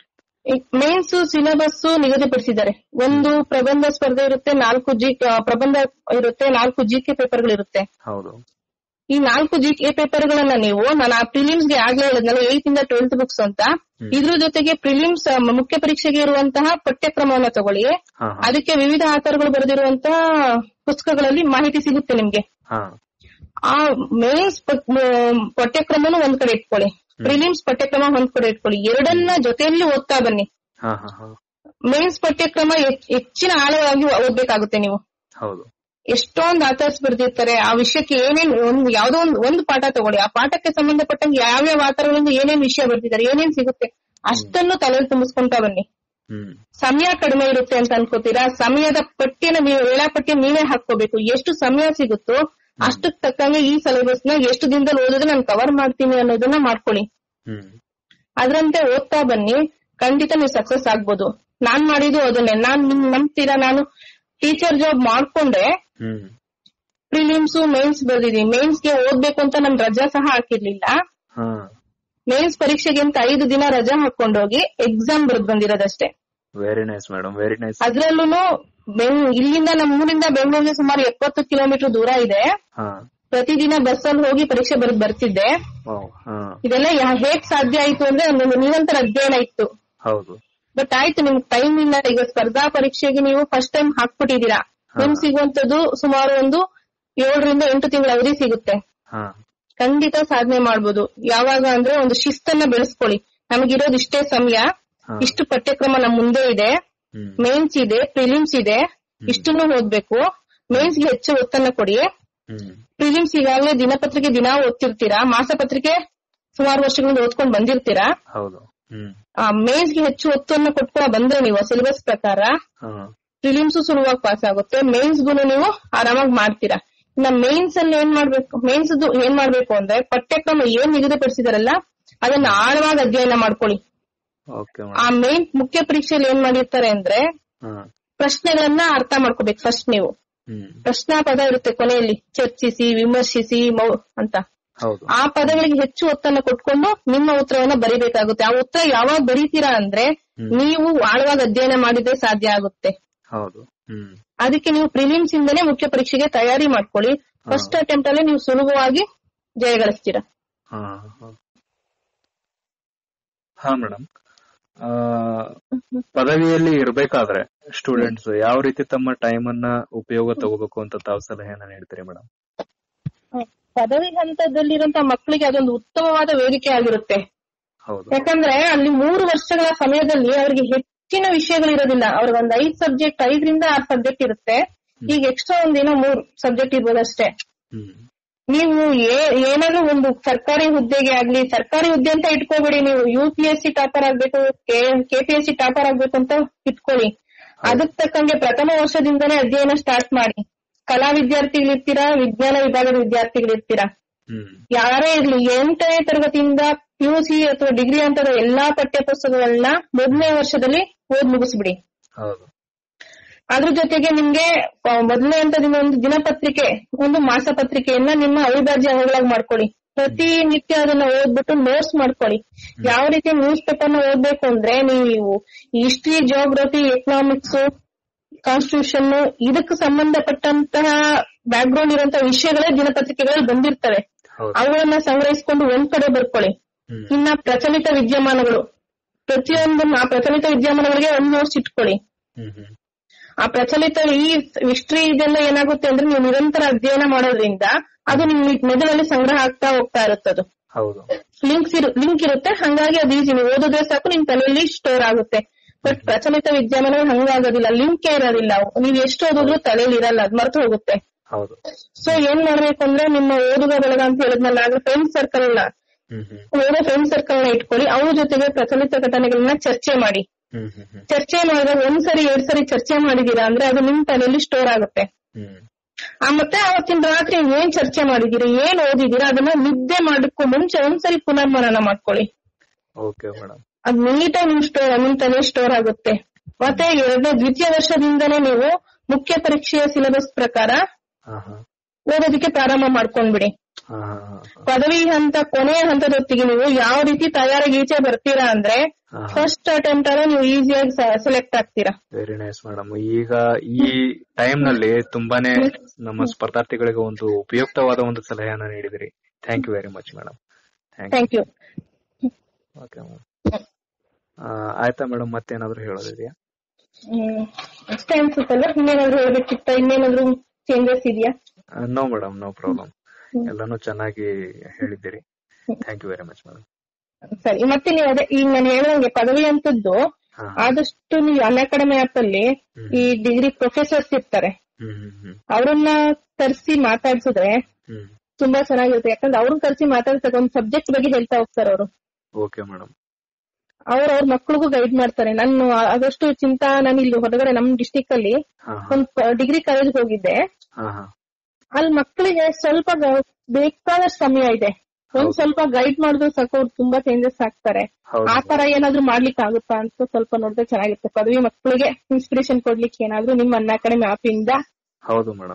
ಮೇನ್ಸ್ ಸಿಲೆಬಸ್ ನಿಗದಿಪಡಿಸಿದ್ದಾರೆ ಒಂದು ಪ್ರಬಂಧ ಸ್ಪರ್ಧೆ ಇರುತ್ತೆ ನಾಲ್ಕು ಜಿ ಪ್ರಬಂಧ ಇರುತ್ತೆ ನಾಲ್ಕು ಜಿ ಕೆ ಪೇಪರ್ಗಳಿರುತ್ತೆ ಹೌದು ಈ ನಾಲ್ಕು ಜಿ ಕೆ ಪೇಪರ್ಗಳನ್ನ ನೀವು ನಾನು ಆ ಪ್ರಿಲಿಮ್ಸ್ ಗೆ ಆಗ್ಲೇ ಹೇಳಿದ್ನಲ್ಲ ಏಯ್ತ್ ಇಂದ ಟ್ವೆಲ್ತ್ ಬುಕ್ಸ್ ಅಂತ ಹ್ಮ್. ಇದ್ರ ಜೊತೆಗೆ ಪ್ರಿಲಿಮ್ಸ್ ಮುಖ್ಯ ಪರೀಕ್ಷೆಗೆ ಇರುವಂತಹ ಪಠ್ಯಕ್ರಮವನ್ನ ತಗೊಳ್ಳಿ ಹಾ ಹಾ ಅದಕ್ಕೆ ವಿವಿಧ ಆಧಾರಗಳು ಬರೆದಿರುವಂತಹ ಪುಸ್ತಕಗಳಲ್ಲಿ ಮಾಹಿತಿ ಸಿಗುತ್ತೆ ನಿಮ್ಗೆ ಹಾ ಆ ಮೇನ್ಸ್ ಪಠ್ಯಕ್ರಮನು ಒಂದ್ ಕಡೆ ಇಟ್ಕೊಳ್ಳಿ ಪ್ರಿಲಿಮ್ಸ್ ಪಠ್ಯಕ್ರಮ ಒಂದ್ ಕಡೆ ಇಟ್ಕೊಳ್ಳಿ ಎರಡನ್ನ ಜೊತೆಯಲ್ಲಿ ಓದ್ತಾ ಬನ್ನಿ ಹಾ ಹಾ ಹಾ ಮೇನ್ಸ್ ಪಠ್ಯಕ್ರಮ ಹೆಚ್- ಹೆಚ್ಚಿನ ಆಳವಾಗಿ ಓದ್ಬೇಕಾಗುತ್ತೆ ನೀವು ಹೌದು ಎಷ್ಟೊಂದು ಆಥರ್ಸ್ ಬರ್ದಿರ್ತಾರೆ ಆ ವಿಷಯಕ್ಕೆ ಏನೇನ್ ಒಂದು ಯಾವ್ದೋ ಒಂದು ಒಂದು ಪಾಠ ತಗೊಳ್ಳಿ ಆ ಪಾಠಕ್ಕೆ ಸಂಬಂಧಪಟ್ಟಂಗೆ ಯಾವ್ಯಾವ ಆಧಾರಗಳಿಂದ ಏನೇನ್ ವಿಷಯ ಬರ್ದಿದ್ದಾರೆ ಏನೇನ್ ಸಿಗುತ್ತೆ ಅಷ್ಟನ್ನು ತಲೆಯಲ್ಲಿ ತುಂಬಿಸ್ಕೊಂತ ಬನ್ನಿ ಹ್ಮ್ ಸಮಯ ಕಡಿಮೆ ಇರುತ್ತೆ ಅಂತ ಅನ್ಕೋತೀರಾ ಸಮಯದ ಪಟ್ಟಿನ ನೀವು ವೇಳಾಪಟ್ಟಿ ನೀವೇ ಹಾಕೋಬೇಕು ಎಷ್ಟು ಸಮಯ ಸಿಗುತ್ತೋ ಅಷ್ಟಕ್ ತಕ್ಕಂಗೆ ಈ ಸಿಲೆಬಸ್ ನ ಎಷ್ಟು ದಿನದಲ್ಲಿ ಓದಿದ್ರೆ ನಾನು ಕವರ್ ಮಾಡ್ತೀನಿ ಅನ್ನೋದನ್ನ ಮಾಡ್ಕೊಳ್ಳಿ ಹ್ಮ್ ಅದ್ರಂತೆ ಓದ್ತಾ ಬನ್ನಿ ಖಂಡಿತ ನೀವು ಸಕ್ಸಸ್ ಆಗ್ಬೋದು ನಾನ್ ಮಾಡಿದ್ದು ಅದನ್ನೇ ನಾನ್ ನಿಮ್ ನಂಬ್ತೀರಾ ನಾನು ಟೀಚರ್ ಜಾಬ್ ಮಾಡ್ಕೊಂಡೆ ಹ್ಮ್ ಪ್ರಿಲಿಮ್ಸ್ ಮೇನ್ಸ್ ಬರ್ದಿದೀನಿ ಮೇನ್ಸ್ ಗೆ ಓದ್ಬೇಕು ಅಂತ ನನ್ ರಜಾ ಸಹ ಹಾಕಿರ್ಲಿಲ್ಲ ಹಾ ಮೇನ್ಸ್ ಪರೀಕ್ಷೆಗೆ ಅಂತ ಐದು ದಿನ ರಜಾ ಹಾಕೊಂಡೋಗಿ ಎಕ್ಸಾಮ್ ಬರ್ದ್ ಬಂದಿರೋದಷ್ಟೇ very nice madam very nice ಅದ್ರಲ್ಲೂ ಇಲ್ಲಿಂದ ನಮ್ಮ ಊರಿಂದ ಬೆಂಗಳೂರಿಗೆ ಸುಮಾರು ಎಪ್ಪತ್ತು ಕಿಲೋಮೀಟರ್ ದೂರ ಇದೆ ಹಾ ಪ್ರತಿದಿನ ಬಸ್ಸಲ್ಲಿ ಹೋಗಿ ಪರೀಕ್ಷೆ ಬರೆದ್ ಬರ್ತಿದ್ದೆ ವಾವ್, ಹಾ ಇದೆಲ್ಲ ಯಾ- ಹೇಗ್ ಸಾಧ್ಯ ಆಯ್ತು ಅಂದ್ರೆ ಒಂದು ನಿರಂತರ ಅಧ್ಯಯನ ಇತ್ತು ಹೌದು ಬಟ್ ಆಯ್ತು ನಿಮ್ಗೆ ಟೈಮ್ ಇಲ್ಲ ಈಗ ಸ್ಪರ್ಧಾ ಪರೀಕ್ಷೆಗೆ ನೀವು ಫಸ್ಟ್ ಟೈಮ್ ಹಾಕ್ಬಿಟ್ಟಿದೀರಾ ನಿಮ್ಗೆ ಸಿಗುವಂತದ್ದು ಸುಮಾರು ಒಂದು ಏಳರಿಂದ ಎಂಟು ತಿಂಗಳ ಅವಧಿ ಸಿಗುತ್ತೆ ಹಾ ಖಂಡಿತ ಸಾಧನೆ ಮಾಡ್ಬೋದು ಯಾವಾಗ ಅಂದ್ರೆ ಒಂದು ಶಿಸ್ತನ್ನ ಬೆಳೆಸ್ಕೊಳ್ಳಿ ನಮಗಿರೋದು ಇಷ್ಟೇ ಸಮಯ ಹಾ. ಇಷ್ಟು ಪಠ್ಯಕ್ರಮ ನಮ್ ಮುಂದೆ ಇದೆ ಹ್ಮ್ ಮೇನ್ಸ್ ಇದೆ ಪ್ರಿಲಿಮ್ಸ್ ಇದೆ ಇಷ್ಟನ್ನು ಓದ್ಬೇಕು ಮೇನ್ಸ್ ಗೆ ಹೆಚ್ಚು ಒತ್ತನ್ನ ಕೊಡಿ ಹ್ಮ್ ಪ್ರಿಲಿಮ್ಸ್ ಈಗಾಗಲೇ ದಿನಪತ್ರಿಕೆ ದಿನ ಓದ್ತಿರ್ತೀರಾ ಮಾಸಪತ್ರಿಕೆ ಸುಮಾರು ವರ್ಷಗಳಿಂದ ಓದ್ಕೊಂಡ್ ಬಂದಿರ್ತೀರಾ ಹೌದು ಹ್ಮ್ ಆ ಮೇನ್ಸ್ ಗೆ ಹೆಚ್ಚು ಒತ್ತನ್ನು ಕೊಟ್ಕೊಂಡ್ ಬಂದ್ರೆ ನೀವು ಸಿಲೆಬಸ್ ಪ್ರಕಾರ ಹಾ ಪ್ರಿಲಿಮ್ಸ್ ಸುಲಭವಾಗಿ ಪಾಸ್ ಆಗುತ್ತೆ ಮೇನ್ಸ್ ಗುನು ನೀವು ಆರಾಮಾಗಿ ಮಾಡ್ತೀರಾ ಇನ್ನ ಮೇನ್ಸ್ ಅಲ್ಲಿ ಏನ್ ಮಾಡ್ಬೇಕು ಮೇನ್ಸ್ ಏನ್ ಮಾಡ್ಬೇಕು ಅಂದ್ರೆ ಪಠ್ಯಕ್ರಮ ಏನ್ ನಿಗದಿಪಡಿಸಿದಾರಲ್ಲ ಅದನ್ನ ಆಳವಾಗಿ ಅಧ್ಯಯನ ಮಾಡ್ಕೊಳ್ಳಿ ಓಕೆ ಆ ಮೇಡಮ್ ಮೇನ್ ಮುಖ್ಯ ಪರೀಕ್ಷೆಯಲ್ಲಿ ಏನ್ ಮಾಡಿರ್ತಾರೆ ಅಂದ್ರೆ ಹಾ ಪ್ರಶ್ನೆಗಳನ್ನ ಅರ್ಥ ಮಾಡ್ಕೋಬೇಕು ಫಸ್ಟ್ ನೀವು ಹ್ಮ್ ಪ್ರಶ್ನಾ ಪದ ಇರುತ್ತೆ ಕೊನೆಯಲ್ಲಿ ಚರ್ಚಿಸಿ ವಿಮರ್ಶಿಸಿ ಮೌ- ಅಂತ ಹೌದು ಆ ಪದಗಳಿಗೆ ಹೆಚ್ಚು ಒತ್ತನ್ನು ಕೊಟ್ಕೊಂಡು ನಿಮ್ಮ ಉತ್ತರವನ್ನ ಬರಿಬೇಕಾಗುತ್ತೆ ಆ ಉತ್ತರ ಯಾವಾಗ ಬರೀತೀರಾ ಅಂದ್ರೆ ನೀವು ಆಳವಾಗಿ ಅಧ್ಯಯನ ಮಾಡಿದ್ರೆ ಸಾಧ್ಯ ಆಗುತ್ತೆ ಹೌದು ಹ್ಮ್ ಅದಕ್ಕೆ ನೀವು ಪ್ರಿಲಿಮ್ಸ್ ಇಂದನೇ ಮುಖ್ಯ ಪರೀಕ್ಷೆಗೆ ತಯಾರಿ ಮಾಡ್ಕೊಳ್ಳಿ ಫಸ್ಟ್ ಅಟೆಂಪ್ಟ್ ಅಲ್ಲಿ ನೀವು ಸುಲಭವಾಗಿ ಜಯಗಳಿಸ್ತೀರಾ ಹಾ ಹಾ. ಹಾ ಮೇಡಮ್ ಪದವಿಯಲ್ಲಿ ಇರ್ಬೇಕಾದ್ರೆ ಸ್ಟೂಡೆಂಟ್ಸ್ ಯಾವ ರೀತಿ ತಮ್ಮ ಟೈಮ್ ಅನ್ನ ಉಪಯೋಗ ತಗೋಬೇಕು ಅಂತ ತಾವು ಸಲಹೆಯನ್ನ ನೀಡ್ತೀರಿ ಮೇಡಮ್ ಪದವಿ ಹಂತದಲ್ಲಿರುವಂತ ಮಕ್ಕಳಿಗೆ ಅದೊಂದು ಉತ್ತಮವಾದ ವೇದಿಕೆ ಆಗಿರುತ್ತೆ ಹೌದು ಯಾಕಂದ್ರೆ ಅಲ್ಲಿ ಮೂರು ವರ್ಷಗಳ ಸಮಯದಲ್ಲಿ ಅವರಿಗೆ ಹೆಚ್ಚಿನ ವಿಷಯಗಳಿರೋದಿಲ್ಲ ಅವ್ರಿಗೆ ಒಂದ್ ಐದ್ ಸಬ್ಜೆಕ್ಟ್ ಐದರಿಂದ ಆರು ಸಬ್ಜೆಕ್ಟ್ ಇರುತ್ತೆ ಈಗ ಎಕ್ಸ್ಟ್ರಾ ಒಂದೇನೋ ಮೂರ್ ಸಬ್ಜೆಕ್ಟ್ ಇರ್ಬೋದು ಅಷ್ಟೇ ಹ್ಮ್ ನೀವು ಏ- ಏನಾದ್ರು ಒಂದು ಸರ್ಕಾರಿ ಹುದ್ದೆಗೆ ಆಗ್ಲಿ ಸರ್ಕಾರಿ ಹುದ್ದೆ ಅಂತ ಇಟ್ಕೋಬೇಡಿ ನೀವು U P S C topper ಆಗ್ಬೇಕು K P S C topper ಆಗ್ಬೇಕು ಅಂತ ಇಟ್ಕೊಳ್ಳಿ ಅದಕ್ ತಕ್ಕಂಗೆ ಪ್ರಥಮ ವರ್ಷದಿಂದನೇ ಅಧ್ಯಯನ ಸ್ಟಾರ್ಟ್ ಮಾಡಿ ಕಲಾ ವಿದ್ಯಾರ್ಥಿಗಳಿರ್ತೀರಾ ವಿಜ್ಞಾನ ವಿಭಾಗದ ವಿದ್ಯಾರ್ಥಿಗಳಿರ್ತೀರಾ ಹ್ಮ್ ಯಾರೇ ಇರ್ಲಿ ಎಂಟನೇ ತರಗತಿಯಿಂದ ಪಿಯುಸಿ ಅಥವಾ ಡಿಗ್ರಿ ಅಂತದ ಎಲ್ಲಾ ಪಠ್ಯ ಪುಸ್ತಕಗಳನ್ನ ಮೊದಲನೇ ವರ್ಷದಲ್ಲಿ ಓದ್ ಮುಗಿಸ್ಬಿಡಿ ಹೌದು ಅದ್ರ ಜೊತೆಗೆ ನಿಮ್ಗೆ ಆ, ಮೊದಲನೇ ಹಂತದಿಂದ ಒಂದು ದಿನಪತ್ರಿಕೆ ಒಂದು ಮಾಸಪತ್ರಿಕೆಯನ್ನ ನಿಮ್ಮ ಅವಿಭಾಜ್ಯ ಅಂಗಗಳಾಗಿ ಮಾಡ್ಕೊಳ್ಳಿ ಪ್ರತಿ ನಿತ್ಯ ಅದನ್ನ ಓದ್ಬಿಟ್ಟು ನೋಟ್ಸ್ ಮಾಡ್ಕೊಳ್ಳಿ ಯಾವ ರೀತಿ ನ್ಯೂಸ್ ಪೇಪರ್ ನ ಓದ್ಬೇಕು ಅಂದ್ರೆ ನೀವು ಹಿಸ್ಟ್ರಿ ಜಿಯೋಗ್ರಫಿ ಎಕನಾಮಿಕ್ಸ್ ಕಾನ್ಸ್ಟಿಟ್ಯೂಷನ್ ಇದಕ್ಕೆ ಸಂಬಂಧಪಟ್ಟಂತಹ ಬ್ಯಾಕ್ ಗ್ರೌಂಡ್ ಇರುವಂತಹ ವಿಷಯಗಳೇ ದಿನಪತ್ರಿಕೆಗಳಲ್ಲಿ ಬಂದಿರ್ತವೆ ಹೌದು ಅವುಗಳನ್ನ ಸಂಗ್ರಹಿಸಿಕೊಂಡು ಒಂದ್ ಕಡೆ ಬರ್ಕೊಳ್ಳಿ ಹ್ಮ್ ಇನ್ನ ಪ್ರಚಲಿತ ವಿದ್ಯಮಾನಗಳು ಪ್ರತಿಯೊಂದು ಆ ಪ್ರಚಲಿತ ವಿದ್ಯಮಾನಗಳಿಗೆ ಒಂದ್ ನೋಟ್ಸ್ ಇಟ್ಕೊಳ್ಳಿ ಹ್ಮ್ ಹ್ಮ್ ಆ ಪ್ರಚಲಿತ ಈ ಹಿಸ್ಟ್ರಿ ಇದೆಲ್ಲ ಏನಾಗುತ್ತೆ ಅಂದ್ರೆ ನೀವು ನಿರಂತರ ಅಧ್ಯಯನ ಮಾಡೋದ್ರಿಂದ ಅದು ನಿಮ್ ಮೆದುಳಲ್ಲಿ ಸಂಗ್ರಹ ಆಗ್ತಾ ಹೋಗ್ತಾ ಇರುತ್ತದು ಹೌದು ಲಿಂಕ್ಸ್ ಇರು ಲಿಂಕ್ ಇರುತ್ತೆ ಹಂಗಾಗಿ ಅದು ಈಸಿ ನೀವು ಓದಿದ್ರೆ ಸಾಕು ನಿಮ್ ತಲೆಯಲ್ಲಿ ಸ್ಟೋರ್ ಆಗುತ್ತೆ ಬಟ್ ಪ್ರಚಲಿತ ವಿದ್ಯಮಾನಗಳು ಹಂಗಾಗೋದಿಲ್ಲ ಲಿಂಕೇ ಇರೋದಿಲ್ಲ ಅವು. ನೀವ್ ಎಷ್ಟು ಓದಿದ್ರು ತಲೆಯಲ್ಲಿ ಇರಲ್ಲ ಅದ್ ಮರ್ತು ಹೋಗುತ್ತೆ ಹೌದು ಸೊ ಏನ್ ಮಾಡ್ಬೇಕು ಅಂದ್ರೆ ನಿಮ್ಮ ಓದುಗ ಬಳಗ ಅಂತ ಹೇಳಿದ್ನಲ್ಲ ಆಗ ಫ್ರೆಂಡ್ ಸರ್ಕಲ್ ನ ಹ್ಮ್ ಹ್ಮ್ ಓದೋ ಫ್ರೆಂಡ್ ಸರ್ಕಲ್ ನ ಇಟ್ಕೊಳ್ಳಿ ಅವ್ರ ಜೊತೆಗೆ ಪ್ರಚಲಿತ ಘಟನೆಗಳನ್ನ ಚರ್ಚೆ ಮಾಡಿ ಹ್ಮ್ ಹ್ಮ್ ಹ್ಮ್ ಚರ್ಚೆ ಮಾಡಿದಾಗ ಒಂದ್ಸರಿ ಎರಡ್ ಸರಿ ಚರ್ಚೆ ಮಾಡಿದೀರಾ ಅಂದ್ರೆ ಅದು ನಿಮ್ ತಲೆಯಲ್ಲಿ ಸ್ಟೋರ್ ಆಗುತ್ತೆ ಹ್ಮ್ ಆ ಮತ್ತೆ ಅವತ್ತಿನ ರಾತ್ರಿ ಏನ್ ಚರ್ಚೆ ಮಾಡಿದೀರಿ ಏನ್ ಓದಿದೀರಾ ಅದನ್ನ ನಿದ್ದೆ ಮಾಡಕ್ಕೂ ಮುಂಚೆ ಒಂದ್ಸರಿ ಪುನರ್ಮನನ ಮಾಡ್ಕೊಳ್ಳಿ ಓಕೆ ಮೇಡಮ್ ಅದ್ ನೀಟಾಗಿ ನಿಮ್ ಸ್ಟೋರ್ ನಿಮ್ ತಲೆ ಸ್ಟೋರ್ ಆಗುತ್ತೆ ಮತ್ತೆ ಎರಡನೇ ದ್ವಿತೀಯ ವರ್ಷದಿಂದನೇ ನೀವು ಮುಖ್ಯ ಪರೀಕ್ಷೆಯ ಸಿಲೆಬಸ್ ಪ್ರಕಾರ ಹಾ ಹಾ ಓದೋದಕ್ಕೆ ಪ್ರಾರಂಭ ಮಾಡ್ಕೊಂಡ್ಬಿಡಿ ಹಾ ಹಾ ಹಾ ಪದವಿ ಹಂತ ಕೊನೆಯ ಹಂತದೊತ್ತಿಗೆ ನೀವು ಯಾವ ರೀತಿ ತಯಾರಾಗಿ ಈಚೆ ಬರ್ತೀರಾ ಅಂದ್ರೆ ಹಾ ಫಸ್ಟ್ ಅಟೆಂಪ್ಟ್ ಅಲ್ಲೇ ನೀವು ಈಸಿಯಾಗಿ ಸೆಲೆಕ್ಟ್ ಆಗ್ತೀರಾ ವೆರಿ ನೈಸ್ ಮೇಡಮ್ ಈಗ ಈ ಟೈಮ್ ನಲ್ಲಿ ತುಂಬಾನೇ ನಮ್ಮ ಸ್ಪರ್ಧಾರ್ಥಿಗಳಿಗೆ ಒಂದು ಉಪಯುಕ್ತವಾದ ಒಂದು ಸಲಹೆಯನ್ನ ನೀಡಿದಿರಿ thank you very much madam thank thank you okay ಆಯ್ತಾ ಮೇಡಮ್ ಮತ್ತೇನಾದ್ರು ಹೇಳೋದಿದೆಯಾ ಹ್ಮ್ ಅಷ್ಟೇ ಅನ್ಸುತ್ತಲ್ಲ ಇನ್ನೇನಾದ್ರು ಹೇಳ್ಬೇಕಿತ್ತ ಇನ್ನೇನಾದ್ರು ಚೇಂಜಸ್ ಇದೆಯಾ ನೋ ಮೇಡಮ್ ನೋ ಪ್ರಾಬ್ಲಮ್ ಎಲ್ಲಾನು ಚೆನ್ನಾಗಿ ಹೇಳಿದ್ದೀರಿ thank you very much madam ಸರಿ ಮತ್ತೆ ನೀವು ಅದೇ ಈಗ ನಾನು ಹೇಳ್ದಂಗೆ ಪದವಿ ಅಂತದ್ದು ಹಾ ಆದಷ್ಟು ನೀವು ಅನ್ ಅಕಾಡೆಮಿ ಆಪ್ ಅಲ್ಲಿ ಈ ಡಿಗ್ರಿ ಪ್ರೊಫೆಸರ್ಸ್ ಇರ್ತಾರೆ ಹ್ಮ್ ಹ್ಮ್ ಹ್ಮ್ ಅವ್ರನ್ನ ಕರ್ಸಿ ಮಾತಾಡ್ಸಿದ್ರೆ ಹ್ಮ್ ತುಂಬಾ ಚೆನ್ನಾಗಿರುತ್ತೆ ಯಾಕಂದ್ರೆ ಅವ್ರನ್ನ ಕರ್ಸಿ ಮಾತಾಡ್ತಾರೆ ಒಂದ್ ಸಬ್ಜೆಕ್ಟ್ ಬಗ್ಗೆ ಹೇಳ್ತಾ ಹೋಗ್ತಾರೆ ಅವರು ಓಕೆ ಮೇಡಮ್ ಅವ್ರ ಅವ್ರ ಮಕ್ಳಿಗೂ ಗೈಡ್ ಮಾಡ್ತಾರೆ ನಾನು ಆದಷ್ಟು ಚಿಂತಾ ನಾನು ಇಲ್ಲಿ ಹೊರಗಡೆ ನಮ್ ಡಿಸ್ಟಿಕ್ ಅಲ್ಲಿ ಹಾ ಹಾ ಒಂದ್ ಡಿಗ್ರಿ ಕಾಲೇಜ್ ಹೋಗಿದ್ದೆ ಹಾ ಹಾ ಅಲ್ಲಿ ಮಕ್ಕಳಿಗೆ ಸ್ವಲ್ಪ ಗ- ಬೇಕಾದಷ್ಟು ಸಮಯ ಇದೆ ಒಂದ್ ಸ್ವಲ್ಪ ಗೈಡ್ ಮಾಡಿದ್ರು ಸಾಕು ಅವ್ರು ತುಂಬಾ ಚೇಂಜಸ್ ಆಗ್ತಾರೆ ಹೌದು ಆ ತರ ಏನಾದ್ರು ಮಾಡ್ಲಿಕ್ಕೆ ಆಗುತ್ತಾ ಅಂತ ಸ್ವಲ್ಪ ನೋಡಿದ್ರೆ ಚೆನ್ನಾಗಿರುತ್ತೆ ಪದವಿ ಮಕ್ಕಳಿಗೆ ಇನ್ಸ್ಪಿರೇಷನ್ ಕೊಡ್ಲಿಕ್ಕೆ ಏನಾದ್ರು ನಿಮ್ಮ ಅನ್ನ ಅಕಾಡೆಮಿ ಆಪ್ ಇಂದ ಹೌದು ಮೇಡಮ್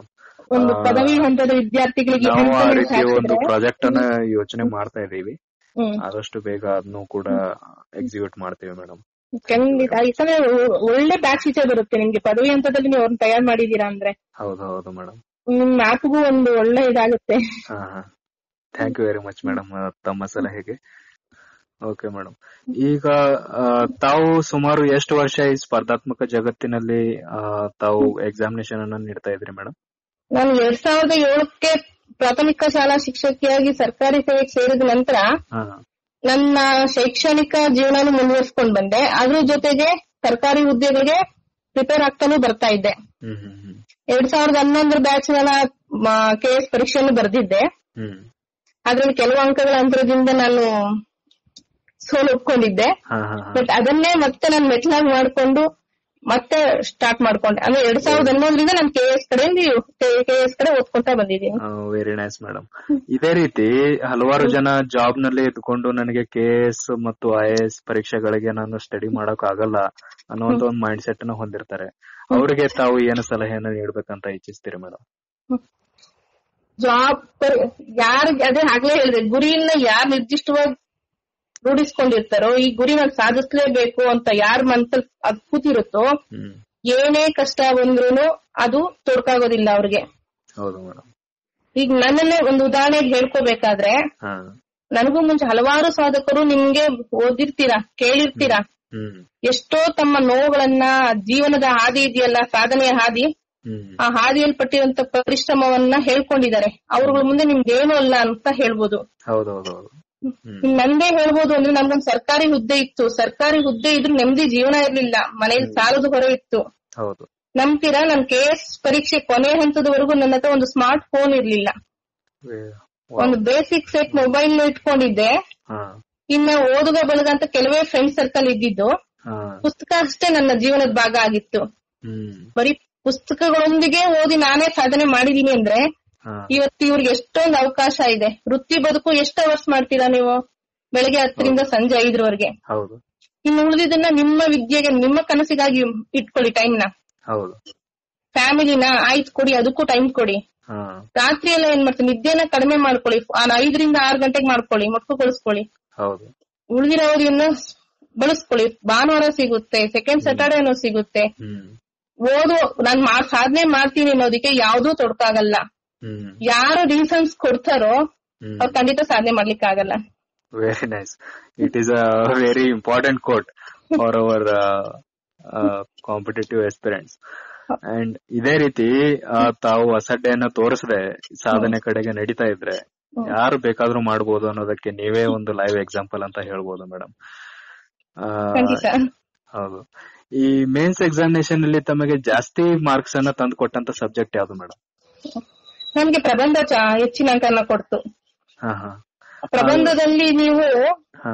ಒಂದು ಆ, ಪದವಿ ಹಂತದ ವಿದ್ಯಾರ್ಥಿಗಳಿಗೆ ನಾವು ಆ ಹಂತದಲ್ಲಿ ರೀತಿ ಒಂದು ಹಾಕಿದ್ರೆ, ಪ್ರಾಜೆಕ್ಟ್ ಅನ್ನ ಯೋಚನೆ ಮಾಡ್ತಾ ಇದೀವಿ ಹ್ಮ್ ಆದಷ್ಟು ಬೇಗ ಅದನ್ನು ಕೂಡ ಎಕ್ಸಿಕ್ಯೂಟ್ ಮಾಡ್ತೀವಿ ಮೇಡಮ್ ಖಂಡಿತ ಯಾಕಂದ್ರೆ ಒ- ಒಳ್ಳೆ ಬ್ಯಾಚ್ ಈಚೆ ಬರುತ್ತೆ ನಿಮ್ಗೆ ಪದವಿ ಹಂತದಲ್ಲಿ ನೀವು ಅವ್ರನ್ನ ತಯಾರು ಮಾಡಿದೀರಾ ಅಂದ್ರೆ ಹೌದು ಹೌದು ಮೇಡಮ್ ನಿಮ್ ಮ್ಯಾಪ್ಗೂ ಒಂದು ಒಳ್ಳೆ ಇದಾಗುತ್ತೆ ಹಾ ಹಾ thank you very much madam ತಮ್ಮ ಸಲಹೆಗೆ ಓಕೆ ಮೇಡಮ್ ಈಗ ಆ, ತಾವು ಸುಮಾರು ಎಷ್ಟು ವರ್ಷ ಈ ಸ್ಪರ್ಧಾತ್ಮಕ ಜಗತ್ತಿನಲ್ಲಿ ಆ, ತಾವು ಎಕ್ಸಾಮಿನೇಷನ್ ಅನ್ನ ನೀಡ್ತಾ ಇದ್ರಿ ಮೇಡಮ್ ನಾನು ಎರಡ್ ಸಾವಿರದ ಏಳಕ್ಕೆ ಪ್ರಾಥಮಿಕ ಶಾಲಾ ಶಿಕ್ಷಕಿಯಾಗಿ ಸರ್ಕಾರಿ ಸೇವೆಗೆ ಸೇರಿದ ನಂತರ ಹಾ ನನ್ನ ಶೈಕ್ಷಣಿಕ ಜೀವನ ಮುಂದುವರ್ಸ್ಕೊಂಡ್ ಬಂದೆ ಅದ್ರ ಜೊತೆಗೆ ಸರ್ಕಾರಿ ಹುದ್ದೆಗಳಿಗೆ ಪ್ರಿಪೇರ್ ಆಗ್ತಾನೂ ಬರ್ತಾ ಇದ್ದೆ ಹ್ಮ್ ಹ್ಮ್ ಹ್ಮ್ ಎರಡ್ ಸಾವಿರದ ಹನ್ನೊಂದರ ಬ್ಯಾಚ್ ನನ್ನ ಕೆ ಎಸ್ ಪರೀಕ್ಷೆಯನ್ನು ಬರೆದಿದ್ದೆ ಹ್ಮ್ ಅದ್ರಲ್ಲಿ ಕೆಲವು ಅಂಕಗಳ ಅಂತರದಿಂದ ನಾನು ಸೋಲು ಒಪ್ಕೊಂಡಿದ್ದೆ ಹಾ ಹಾ ಹಾ ಬಟ್ ಅದನ್ನೇ ಮತ್ತೆ ನಾನು ಮೆಟ್ಲಾಗಿ ಮಾಡ್ಕೊಂಡು ಮತ್ತೆ ಸ್ಟಾರ್ಟ್ ಮಾಡ್ಕೊಂಡೆ ಅಂದ್ರೆ ಎರಡ್ ಸಾವಿರದ ಹನ್ನೊಂದರಿಂದ ನಾನು ಕೆ ಎಸ್ ಕಡೆಯಿಂದ ಕೆ ಎಸ್ ಕಡೆ ಓದ್ಕೊಂತಾ ಬಂದಿದ್ದೀನಿ ವೆರಿ ನೈಸ್ ಮೇಡಮ್ ಇದೇ ರೀತಿ ಹಲವಾರು ಜನ ಜಾಬ್ ನಲ್ಲಿ ಇದ್ಕೊಂಡು ನನಗೆ ಕೆ ಎಸ್ ಮತ್ತು ಐ ಎಸ್ ಪರೀಕ್ಷೆಗಳಿಗೆ ನಾನು ಸ್ಟಡಿ ಮಾಡಕ್ ಆಗಲ್ಲ ಅನ್ನುವಂತ ಒಂದು ಮೈಂಡ್ ಸೆಟ್ ಅನ್ನ ಹೊಂದಿರ್ತಾರೆ ಅವರಿಗೆ ತಾವು ಏನು ಸಲಹೆಯನ್ನ ನೀಡ್ಬೇಕಂತ ಇಚ್ಛಿಸ್ತೀರಿ ಮೇಡಮ್ ಜಾಬ್ ಯಾರಿಗೆ ಅದೇ ಆಗ್ಲೇ ಹೇಳಿದೆ ಗುರಿಯನ್ನ ಯಾರು ನಿರ್ದಿಷ್ಟವಾಗಿ ರೂಢಿಸ್ಕೊಂಡಿರ್ತಾರೋ ಈ ಗುರಿನ ಸಾಧಿಸ್ಲೇಬೇಕು ಅಂತ ಯಾರ ಮನ್ಸಲ್ಲಿ ಅದ್ ಕೂತಿರುತ್ತೋ ಹ್ಮ್ ಏನೇ ಕಷ್ಟ ಬಂದ್ರೂನು ಅದು ತೊಡಕಾಗೋದಿಲ್ಲ ಅವ್ರಿಗೆ ಹೌದು ಮೇಡಮ್ ಈಗ ನನ್ನನ್ನೇ ಒಂದು ಉದಾಹರಣೆಗೆ ಹೇಳ್ಕೋಬೇಕಾದ್ರೆ ಹಾ ನನಗೂ ಮುಂಚೆ ಹಲವಾರು ಸಾಧಕರು ನಿಮ್ಗೆ ಓದಿರ್ತೀರಾ ಕೇಳಿರ್ತೀರಾ ಹ್ಮ್ ಎಷ್ಟೋ ತಮ್ಮ ನೋವುಗಳನ್ನ ಜೀವನದ ಹಾದಿ ಇದೆಯಲ್ಲ ಸಾಧನೆಯ ಹಾದಿ ಹ್ಮ್ ಆ ಹಾದಿಯಲ್ಲಿ ಪಟ್ಟಿರುವಂತ ಪರಿಶ್ರಮವನ್ನ ಹೇಳ್ಕೊಂಡಿದ್ದಾರೆ ಅವ್ರಗಳ ಮುಂದೆ ನಿಮ್ದೇನು ಅಲ್ಲ ಅಂತ ಹೇಳ್ಬೋದು ಹೌದು ಹೌದು ಹೌದು ಹ್ಮ್ ಇನ್ ನಂದೇ ಹೇಳ್ಬೋದು ಅಂದ್ರೆ ನಮ್ಗೊಂದ್ ಸರ್ಕಾರಿ ಹುದ್ದೆ ಇತ್ತು ಸರ್ಕಾರಿ ಹುದ್ದೆ ಇದ್ರು ನೆಮ್ಮದಿ ಜೀವನ ಇರ್ಲಿಲ್ಲ ಮನೇಲಿ ಸಾಲದ ಹೊರೆ ಇತ್ತು ಹೌದು ನಂಬ್ತೀರಾ ನನ್ ಕೆ ಎಸ್ ಪರೀಕ್ಷೆ ಕೊನೆ ಹಂತದವರೆಗೂ ನನ್ನ ಹತ್ರ ಒಂದು ಸ್ಮಾರ್ಟ್ ಫೋನ್ ಇರ್ಲಿಲ್ಲ ವೇ- ಒಂದು ಬೇಸಿಕ್ ಸೆಟ್ ಮೊಬೈಲ್ ಇಟ್ಕೊಂಡಿದ್ದೆ ಹಾ ಇನ್ನ ಓದುಗ ಬಳಗ ಅಂತ ಕೆಲವೇ ಫ್ರೆಂಡ್ ಸರ್ಕಲ್ ಇದ್ದಿದ್ದು ಹಾ ಪುಸ್ತಕ ಅಷ್ಟೇ ನನ್ನ ಜೀವನದ ಭಾಗ ಆಗಿತ್ತು ಹ್ಮ್ ಬರೀ ಪುಸ್ತಕಗಳೊಂದಿಗೆ ಓದಿ ನಾನೇ ಸಾಧನೆ ಮಾಡಿದೀನಿ ಅಂದ್ರೆ ಹಾ ಇವತ್ತು ಇವ್ರಿಗೆ ಎಷ್ಟೊಂದು ಅವಕಾಶ ಇದೆ ವೃತ್ತಿ ಬದುಕು ಎಷ್ಟು ಅವರ್ಸ್ ಮಾಡ್ತೀರಾ ನೀವು ಬೆಳಗ್ಗೆ ಹತ್ತರಿಂದ ಸಂಜೆ ಐದರವರೆಗೆ ಹೌದು ಇನ್ನು ಉಳಿದಿದ್ದನ್ನ ನಿಮ್ಮ ವಿದ್ಯೆಗೆ ನಿಮ್ಮ ಕನಸಿಗಾಗಿ ಇಟ್ಕೊಳ್ಳಿ ಟೈಮ್ ನ ಹೌದು ಫ್ಯಾಮಿಲಿನ ಆಯ್ತು ಕೊಡಿ ಅದಕ್ಕೂ ಟೈಮ್ ಕೊಡಿ ಹಾ ರಾತ್ರಿ ಎಲ್ಲ ಏನ್ ಮಾಡ್ತೀವಿ ನಿದ್ದೆನ ಕಡಿಮೆ ಮಾಡ್ಕೊಳ್ಳಿ ಆ ಐದರಿಂದ ಆರು ಗಂಟೆಗೆ ಮಾಡ್ಕೊಳ್ಳಿ ಮೊಟ್ಟುಗೊಳಿಸ್ಕೊಳ್ಳಿ ಹೌದು ಉಳಿದಿರೋ ಅವಧಿಯನ್ನ ಬಳಸ್ಕೊಳ್ಳಿ ಭಾನುವಾರ ಸಿಗುತ್ತೆ ಸೆಕೆಂಡ್ ಸ್ಯಾಟರ್ಡೇನೂ ಸಿಗುತ್ತೆ ಹ್ಮ್ ಓದು ನಾನ್ ಮಾಡ್ ಸಾಧನೆ ಮಾಡ್ತೀನಿ ಅನ್ನೋದಕ್ಕೆ ಯಾವ್ದೂ ತೊಡಕಾಗಲ್ಲ ಹ್ಮ್ ಯಾರು ರೀಸನ್ಸ್ ಕೊಡ್ತಾರೋ ಹ್ಮ್ ಅವ್ರು ಖಂಡಿತ ಸಾಧನೆ ಮಾಡ್ಲಿಕ್ಕೆ ಆಗಲ್ಲ very nice it is a very important quote for our competitive experience and ಇದೇ ರೀತಿ ಆ, ತಾವು ಅಸಡ್ಡೆಯನ್ನ ತೋರಿಸದೆ ಸಾಧನೆ ಕಡೆಗೆ ನಡೀತಾ ಇದ್ರೆ ಯಾರು ಬೇಕಾದ್ರೂ ಮಾಡ್ಬೋದು ಅನ್ನೋದಕ್ಕೆ ನೀವೇ ಒಂದು ಲೈವ್ ಎಕ್ಸಾಂಪಲ್ ಅಂತ ಹೇಳ್ಬೋದು ಮೇಡಮ್ ಖಂಡಿತ ಹೌದು ಈ ಮೇನ್ಸ್ ಎಕ್ಸಾಮಿನೇಷನ್ ಅಲ್ಲಿ ತಮಗೆ ಜಾಸ್ತಿ ಮಾರ್ಕ್ಸ್ ಅನ್ನ ತಂದು ಕೊಟ್ಟಂತ ಸಬ್ಜೆಕ್ಟ್ ಯಾವ್ದು ಮೇಡಮ್ ನಮ್ಗೆ ಪ್ರಬಂಧ ಚ- ಹೆಚ್ಚಿನ ಅಂಕನ ಕೊಡ್ತು ಹಾ ಹಾ ಪ್ರಬಂಧದಲ್ಲಿ ನೀವು ಹಾ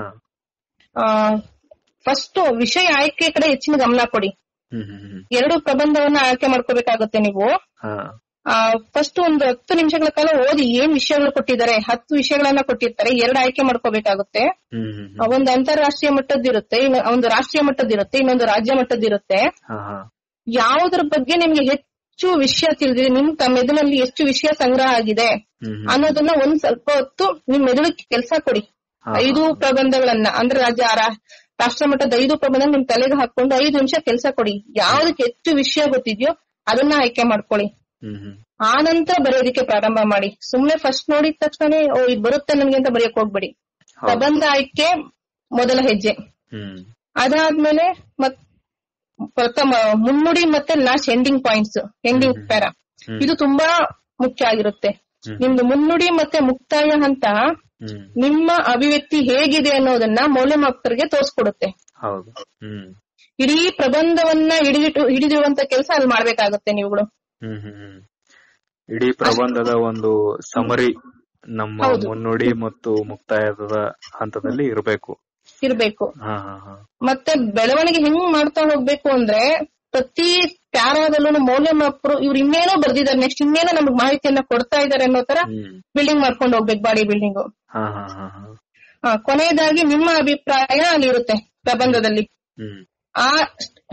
ಫಸ್ಟ್ ವಿಷಯ ಆಯ್ಕೆ ಕಡೆ ಹೆಚ್ಚಿನ ಗಮನ ಕೊಡಿ ಹ್ಮ್ ಹ್ಮ್ ಹ್ಮ್ ಎರಡು ಪ್ರಬಂಧವನ್ನ ಆಯ್ಕೆ ಮಾಡ್ಕೋಬೇಕಾಗುತ್ತೆ ನೀವು ಹಾ ಫಸ್ಟ್ ಒಂದು ಹತ್ತು ನಿಮಿಷಗಳ ಕಾಲ ಓದಿ ಏನ್ ವಿಷಯಗಳು ಕೊಟ್ಟಿದ್ದಾರೆ ಹತ್ತು ವಿಷಯಗಳನ್ನ ಕೊಟ್ಟಿರ್ತಾರೆ ಎರಡು ಆಯ್ಕೆ ಮಾಡ್ಕೋಬೇಕಾಗುತ್ತೆ ಹ್ಮ್ ಹ್ಮ್ ಆ, ಒಂದು ಅಂತಾರಾಷ್ಟ್ರೀಯ ಮಟ್ಟದ್ದಿರುತ್ತೆ ಇನ್ನು ಒಂದು ರಾಷ್ಟ್ರೀಯ ಮಟ್ಟದ್ದಿರುತ್ತೆ ಇನ್ನೊಂದು ರಾಜ್ಯ ಮಟ್ಟದ್ದಿರುತ್ತೆ ಹಾ ಹಾ ಯಾವುದ್ರ ಬಗ್ಗೆ ನಿಮ್ಗೆ ಹೆಚ್ಚು ವಿಷಯ ತಿಳಿದಿದೆ ನಿಮ್ ತಮ್ಮ ಮೆದುಳಿನಲ್ಲಿ ಎಷ್ಟು ವಿಷಯ ಸಂಗ್ರಹ ಆಗಿದೆ ಹ್ಮ್ ಹ್ಮ್ ಅನ್ನೋದನ್ನ ಒಂದ್ ಸ್ವಲ್ಪ ಹೊತ್ತು ನಿಮ್ ಮೆದುಳಿಗೆ ಕೆಲಸ ಕೊಡಿ ಹಾ, ಐದು ಪ್ರಬಂಧಗಳನ್ನ ಅಂದ್ರೆ ರಾಜ್ಯ ರಾ- ರಾಷ್ಟ್ರ ಮಟ್ಟದ ಐದು ಪ್ರಬಂಧ ನಿಮ್ ತಲೆಗೆ ಹಾಕೊಂಡು ಐದು ನಿಮಿಷ ಕೆಲಸ ಕೊಡಿ ಯಾವ್ದಕ್ಕೆ ಹೆಚ್ಚು ವಿಷಯ ಗೊತ್ತಿದ್ಯೋ ಅದನ್ನ ಆಯ್ಕೆ ಮಾಡ್ಕೊಳ್ಳಿ ಹ್ಮ್ ಹ್ಮ್ ಆ ನಂತರ ಬರೆಯೋದಕ್ಕೆ ಪ್ರಾರಂಭ ಮಾಡಿ ಸುಮ್ನೆ ಫಸ್ಟ್ ನೋಡಿದ ತಕ್ಷಣ ಓ ಇದು ಬರುತ್ತೆ ನನ್ಗೆ ಅಂತ ಬರೆಯಕ್ ಹೋಗ್ಬೇಡಿ ಹೌದು. ಪ್ರಬಂಧ ಆಯ್ಕೆ ಮೊದಲ ಹೆಜ್ಜೆ ಹ್ಮ್ ಅದಾದ್ಮೇಲೆ ಮತ್ ಪ್ರಥಮ ಮುನ್ನುಡಿ ಮತ್ತೆ last ending points ending hmm. Para hmm. ಇದು ತುಂಬಾ ಮುಖ್ಯ ಆಗಿರುತ್ತೆ ಹ್ಮ್. ನಿಮ್ದು ಮುನ್ನುಡಿ ಮತ್ತೆ ಮುಕ್ತಾಯ ಹಂತ ಹ್ಮ್ ನಿಮ್ಮ ಅಭಿವ್ಯಕ್ತಿ ಹೇಗಿದೆ ಅನ್ನೋದನ್ನ ಮೌಲ್ಯಮಾಪಕರಿಗೆ ತೋರಿಸ್ಕೊಡುತ್ತೆ ಹೌದು ಹ್ಮ್ ಇಡೀ ಪ್ರಬಂಧವನ್ನ ಹಿಡಿದಿಟ್ಟು ಹಿಡಿದಿರುವಂತ ಕೆಲಸ ಅಲ್ಲಿ ಮಾಡ್ಬೇಕಾಗುತ್ತೆ ನೀವುಗಳು ಹ್ಮ್ ಹ್ಮ್ ಹ್ಮ್ ಇಡೀ ಪ್ರಬಂಧದ ಒಂದು ಸಮರಿ ನಮ್ಮ ಹೌದು. ಮುನ್ನುಡಿ ಮತ್ತು ಮುಕ್ತಾಯದ ಹಂತದಲ್ಲಿ ಇರಬೇಕು ಇರ್ಬೇಕು ಹಾ ಹಾ ಹಾ ಮತ್ತೆ ಬೆಳವಣಿಗೆ ಹೆಂಗ್ ಮಾಡ್ತಾ ಹೋಗ್ಬೇಕು ಅಂದ್ರೆ ಪ್ರತಿ ಪ್ಯಾರಾದಲ್ಲೂ ಮೌಲ್ಯಮಾಪಕರು ಇವ್ರು ಇನ್ನೇನೋ ಬರ್ದಿದ್ದಾರೆ ನೆಕ್ಸ್ಟ್ ಇನ್ನೇನೋ ನಮ್ಗೆ ಮಾಹಿತಿಯನ್ನ ಕೊಡ್ತಾ ಇದಾರೆ ಅನ್ನೋ ತರ ಹ್ಮ್ ಬಿಲ್ಡಿಂಗ್ ಮಾಡ್ಕೊಂಡು ಹೋಗ್ಬೇಕು ಬಾಡಿ ಬಿಲ್ಡಿಂಗ್ ಹಾ ಹಾ ಹಾ ಹಾ ಕೊನೆಯದಾಗಿ ನಿಮ್ಮ ಅಭಿಪ್ರಾಯ ಅಲ್ಲಿ ಇರುತ್ತೆ ಪ್ರಬಂಧದಲ್ಲಿ ಹ್ಮ್ ಆ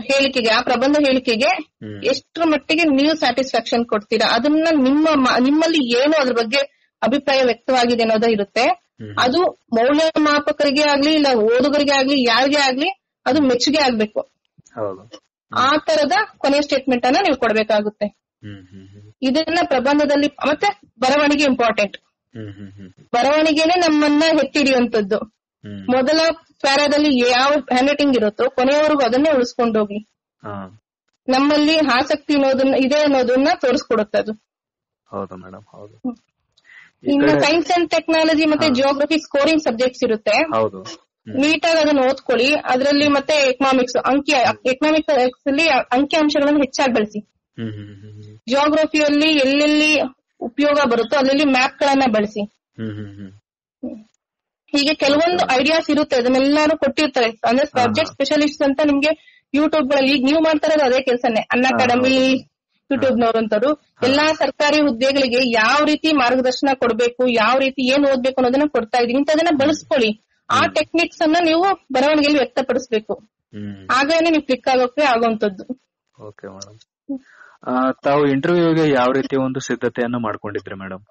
ಹೇಳಿಕೆಗೆ ಆ ಪ್ರಬಂಧ ಹೇಳಿಕೆಗೆ ಹ್ಮ್. ಎಷ್ಟರ ಮಟ್ಟಿಗೆ ನೀವು ಸ್ಯಾಟಿಸ್ಫ್ಯಾಕ್ಷನ್ ಕೊಡ್ತೀರಾ ಅದನ್ನ ನಿಮ್ಮ ಮ- ನಿಮ್ಮಲ್ಲಿ ಏನು ಅದ್ರ ಬಗ್ಗೆ ಅಭಿಪ್ರಾಯ ವ್ಯಕ್ತವಾಗಿದೆ ಅನ್ನೋದು ಇರುತ್ತೆ ಹ್ಮ್. ಅದು ಮೌಲ್ಯಮಾಪಕರಿಗೆ ಆಗ್ಲಿ ಇಲ್ಲ ಓದುಗರಿಗೆ ಆಗ್ಲಿ ಯಾರಿಗೆ ಆಗ್ಲಿ ಅದು ಮೆಚ್ಚುಗೆ ಆಗ್ಬೇಕು ಹೌದು ಆ ತರದ ಕೊನೆಯ ಸ್ಟೇಟ್ಮೆಂಟ್ ಅನ್ನ ನೀವು ಕೊಡ್ಬೇಕಾಗುತ್ತೆ ಹ್ಮ್ ಹ್ಮ್ ಹ್ಮ್ ಇದನ್ನ ಪ್ರಬಂಧದಲ್ಲಿ ಮತ್ತೆ ಬರವಣಿಗೆ ಇಂಪಾರ್ಟೆಂಟ್ ಹ್ಮ್ ಹ್ಮ್ ಹ್ಮ್ ಬರವಣಿಗೆನೆ ನಮ್ಮನ್ನ ಎತ್ತಿಡಿಯುವಂತದ್ದು ಹ್ಮ್ ಮೊದಲ ಪ್ಯಾರಾದಲ್ಲಿ ಯಾವ ಹ್ಯಾಂಡ್ ರೈಟಿಂಗ್ ಇರುತ್ತೋ ಕೊನೆಯವರೆಗೂ ಅದನ್ನೇ ಉಳಿಸ್ಕೊಂಡೋಗಿ ಹಾ ನಮ್ಮಲ್ಲಿ ಆಸಕ್ತಿ ಅನ್ನೋದನ್ನ ಇದೆ ಅನ್ನೋದನ್ನ ತೋರಿಸ್ಕೊಡುತ್ತೆ ಅದು ಹೌದು ಮೇಡಮ್ ಹೌದು ಈ ಇನ್ನು ಕಡೆ ಸೈನ್ಸ್ ಅಂಡ್ ಟೆಕ್ನಾಲಜಿ ಮತ್ತೆ ಜಿಯೋಗ್ರಫಿ ಸ್ಕೋರಿಂಗ್ ಸಬ್ಜೆಕ್ಟ್ಸ್ ಇರುತ್ತೆ ಹೌದು ಹ್ಮ್ ನೀಟಾಗಿ ಅದನ್ನ ಓದ್ಕೊಳ್ಳಿ ಅದರಲ್ಲಿ ಮತ್ತೆ ಎಕನಾಮಿಕ್ಸ್ ಅಂಕಿ ಎಕನಾಮಿಕ್ಸ್ ಅಲ್ಲಿ ಅಂಕಿ ಅಂಶಗಳನ್ನು ಹೆಚ್ಚಾಗಿ ಬಳಸಿ ಹ್ಮ್ ಹ್ಮ್ ಹ್ಮ್ ಹ್ಮ್ ಜಿಯೋಗ್ರಫಿಯಲ್ಲಿ ಎಲ್ಲೆಲ್ಲಿ ಉಪಯೋಗ ಬರುತ್ತೋ ಅಲ್ಲೆಲ್ಲಿ ಮ್ಯಾಪ್ ಗಳನ್ನ ಬಳಸಿ ಹ್ಮ್ ಹ್ಮ್ ಹ್ಮ್ ಹೀಗೆ ಕೆಲವೊಂದು ಐಡಿಯಾಸ್ ಇರುತ್ತೆ ಅದನ್ನೆಲ್ಲಾನು ಕೊಟ್ಟಿರ್ತಾರೆ ಅಂದ್ರೆ ಸಬ್ಜೆಕ್ಟ್ ಸ್ಪೆಷಲಿಸ್ಟ್ ಅಂತ ನಿಮ್ಗೆ ಯೂಟ್ಯೂಬ್ ಗಳಲ್ಲಿ ಈಗ ನೀವು ಮಾಡ್ತಾ ಇರೋದು ಅದೇ ಕೆಲಸನೇ ಅನ್ ಅಕಾಡೆಮಿ ಯೂಟ್ಯೂಬ್ ನವರಂತರು ಎಲ್ಲಾ ಸರ್ಕಾರಿ ಹುದ್ದೆಗಳಿಗೆ ಯಾವ ರೀತಿ ಮಾರ್ಗದರ್ಶನ ಕೊಡಬೇಕು ಯಾವ ರೀತಿ ಏನ್ ಓದ್ಬೇಕು ಅನ್ನೋದನ್ನ ಕೊಡ್ತಾ ಇದೀನಿ ಇಂಥದನ್ನ ಬಳಸ್ಕೊಳ್ಳಿ ಆ ಟೆಕ್ನಿಕ್ಸ್ ಅನ್ನ ನೀವು ಬರವಣಿಗೆಯಲ್ಲಿ ವ್ಯಕ್ತಪಡಿಸಬೇಕು ಹ್ಮ್ ಆಗೇನೆ ನೀವು ಕ್ಲಿಕ್ ಆಗೋಕೆ ಆಗುವಂತದ್ದು ಓಕೆ ಮೇಡಮ್ ತಾವು ಇಂಟರ್ವ್ಯೂಗೆ ಯಾವ ರೀತಿ ಒಂದು ಸಿದ್ಧತೆಯನ್ನ ಮಾಡ್ಕೊಂಡಿದ್ರಿ ಮೇಡಮ್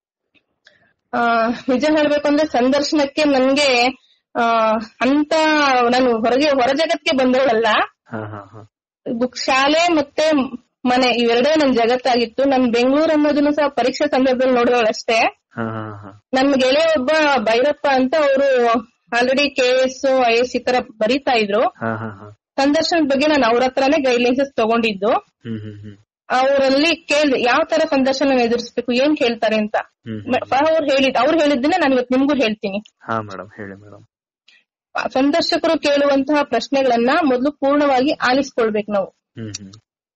ಆ ನಿಜ ಹೇಳ್ಬೇಕು ಅಂದ್ರೆ ಸಂದರ್ಶನಕ್ಕೆ ನನ್ಗೆ ಆ ಅಂತ ನಾನು ಹೊರಗೆ ಹೊರ ಜಗತ್ಗೆ ಬಂದವಳಲ್ಲ ಹಾ ಹಾ ಹಾ ಬುಕ್ ಶಾಲೆ ಮತ್ತೆ ಮನೆ ಇವೆರಡೇ ನನ್ ಜಗತ್ತಾಗಿತ್ತು ನನ್ ಬೆಂಗಳೂರು ಅನ್ನೋದನ್ನು ಸಹ ಪರೀಕ್ಷೆ ಸಂದರ್ಭದಲ್ಲಿ ನೋಡಿದವಳಷ್ಟೇ ಹಾ ಹಾ ಹಾ ನನ್ ಗೆಳೆಯ ಒಬ್ಬ ಭೈರಪ್ಪ ಅಂತ ಅವರು already K S I S ಈ ತರ ಬರೀತಾ ಇದ್ರು ಹಾ ಹಾ ಹಾ ಸಂದರ್ಶನದ ಬಗ್ಗೆ ನಾನು ಅವ್ರ ಹತ್ರನೇ ಗೈಡ್ಲೈನ್ಸಸ್ ತಗೊಂಡಿದ್ದು ಹ್ಮ್ ಹ್ಮ್ ಹ್ಮ್ ಅವರಲ್ಲಿ ಕೇಳ್ದೆ ಯಾವ ತರ ಸಂದರ್ಶನ ಎದುರಿಸ್ಬೇಕು ಏನ್ ಕೇಳ್ತಾರೆ ಅಂತ ಹ್ಮ್ ಹ್ಮ್. ಅವ್ರು ಹೇಳಿದ್ ಅವ್ರು ಹೇಳಿದ್ದನ್ನ ನಾನು ಇವತ್ತು ನಿಮ್ಗೂ ಹೇಳ್ತೀನಿ ಹಾ ಮೇಡಮ್ ಹೇಳಿ ಮೇಡಮ್ ಸಂದರ್ಶಕರು ಕೇಳುವಂತಹ ಪ್ರಶ್ನೆಗಳನ್ನ ಮೊದಲು ಪೂರ್ಣವಾಗಿ ಆಲಿಸ್ಕೊಳ್ಬೇಕು ನಾವು ಹ್ಮ್ ಹ್ಮ್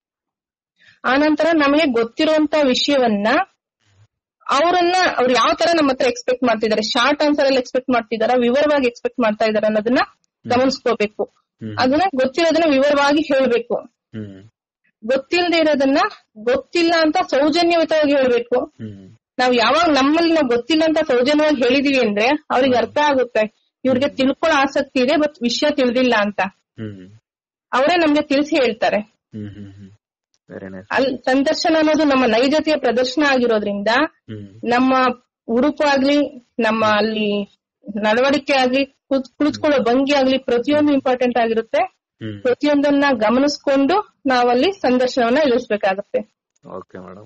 ಆನಂತರ ನಮಗೆ ಗೊತ್ತಿರುವಂತ ವಿಷಯವನ್ನ ಅವರನ್ನ ಅವ್ರು ಯಾವ ತರ ನಮ್ಮ ಹತ್ರ ಎಕ್ಸ್ಪೆಕ್ಟ್ ಮಾಡ್ತಿದ್ದಾರೆ ಶಾರ್ಟ್ ಆನ್ಸರ್ ಅಲ್ಲಿ ಎಕ್ಸ್ಪೆಕ್ಟ್ ಮಾಡ್ತಿದಾರ ವಿವರವಾಗಿ ಎಕ್ಸ್ಪೆಕ್ಟ್ ಮಾಡ್ತಾ ಇದಾರೆ ಅನ್ನೋದನ್ನ ಗಮನಿಸ್ಕೋಬೇಕು ಹ್ಮ್ ಅದನ್ನ ಗೊತ್ತಿರೋದನ್ನ ವಿವರವಾಗಿ ಹೇಳ್ಬೇಕು ಹ್ಮ್ ಗೊತ್ತಿಲ್ಲದೆ ಇರೋದನ್ನ ಗೊತ್ತಿಲ್ಲ ಅಂತ ಸೌಜನ್ಯಯುತವಾಗಿ ಹೇಳ್ಬೇಕು ಹ್ಮ್ ನಾವ್ ಯಾವಾಗ ನಮ್ಮಲ್ಲಿ ನಾವು ಗೊತ್ತಿಲ್ಲ ಅಂತ ಸೌಜನ್ಯವಾಗಿ ಹೇಳಿದೀವಿ ಅಂದ್ರೆ ಅವ್ರಿಗೆ ಅರ್ಥ ಆಗುತ್ತೆ ಇವ್ರಿಗೆ ತಿಳ್ಕೊಳ್ಳೋ ಆಸಕ್ತಿ ಇದೆ ಬಟ್ ವಿಷಯ ತಿಳಿದಿಲ್ಲ ಅಂತ ಹ್ಮ್ ಅವರೇ ನಮ್ಗೆ ತಿಳಿಸಿ ಹೇಳ್ತಾರೆ ಹ್ಮ್ ಹ್ಮ್ ಹ್ಮ್ ವೆರಿ ನೈಸ್ ಅಲ್ಲಿ ಸಂದರ್ಶನ ಅನ್ನೋದು ನಮ್ಮ ನೈಜತೆಯ ಪ್ರದರ್ಶನ ಆಗಿರೋದ್ರಿಂದ ಹ್ಮ್ ನಮ್ಮ ಉಡುಪು ಆಗ್ಲಿ ನಮ್ಮ ಅಲ್ಲಿ ನಡವಳಿಕೆ ಆಗ್ಲಿ ಕುತ್- ಕುಳಿತುಕೊಳ್ಳೋ ಭಂಗಿ ಆಗ್ಲಿ ಪ್ರತಿಯೊಂದು ಇಂಪಾರ್ಟೆಂಟ್ ಆಗಿರುತ್ತೆ ಹ್ಮ್ ಪ್ರತಿಯೊಂದನ್ನ ಗಮನಿಸ್ಕೊಂಡು ನಾವಲ್ಲಿ ಸಂದರ್ಶನವನ್ನ ಎದುರಿಸಬೇಕಾಗುತ್ತೆ ಓಕೆ ಮೇಡಮ್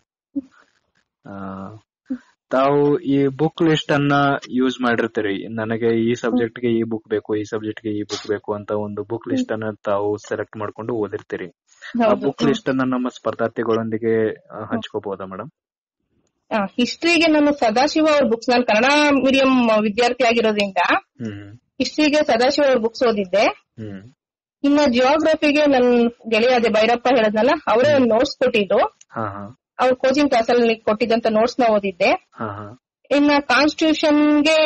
ತಾವು ಈ ಬುಕ್ ಲಿಸ್ಟ್ ಅನ್ನ ಯೂಸ್ ಮಾಡಿರ್ತೀರಿ ನನಗೆ ಈ ಸಬ್ಜೆಕ್ಟ್ ಗೆ ಈ ಬುಕ್ ಬೇಕು ಈ ಸಬ್ಜೆಕ್ಟ್ ಗೆ ಈ ಬುಕ್ ಬೇಕು ಅಂತ ಒಂದು ಬುಕ್ ಲಿಸ್ಟ್ ಅನ್ನ ತಾವು ಸೆಲೆಕ್ಟ್ ಮಾಡ್ಕೊಂಡು ಓದಿರ್ತೀರಿ ಆ ಹೌದು ಬುಕ್ ಲಿಸ್ಟ್ ಅನ್ನ ನಮ್ಮ ಸ್ಪರ್ಧಾರ್ಥಿಗಳೊಂದಿಗೆ ಆ, ಹಂಚ್ಕೋಬಹುದಾ ಮೇಡಮ್ ಹಿಸ್ಟ್ರಿಗೆ ನಾನು ಸದಾಶಿವ ಅವ್ರ ಬುಕ್ಸ್ ನಾನು ಕನ್ನಡ ಮೀಡಿಯಂ ವಿದ್ಯಾರ್ಥಿ ಆಗಿರೋದ್ರಿಂದ ಹ್ಮ್ ಹಿಸ್ಟ್ರಿಗೆ ಸದಾಶಿವ ಅವ್ರ ಬುಕ್ಸ್ ಓದಿದ್ದೆ ಹ್ಮ್ ಇನ್ನ ಜಿಯೋಗ್ರಫಿಗೆ ನನ್ ಗೆಳೆಯ ಅದೇ ಭೈರಪ್ಪ ಹೇಳದ್ನಲ್ಲ ಅವರೇ ಒಂದು ನೋಟ್ಸ್ ಕೊಟ್ಟಿದ್ರು ಹಾ ಹಾ ಅವ್ರ ಕೋಚಿಂಗ್ ಕ್ಲಾಸ್ ಅಲ್ಲಿ ಕೊಟ್ಟಿದ್ದಂತ ನೋಟ್ಸ್ ನ ಓದಿದ್ದೆ ಹಾ ಹಾ ಇನ್ನ ಕಾನ್ಸ್ಟಿಟ್ಯೂಷನ್ಗೆ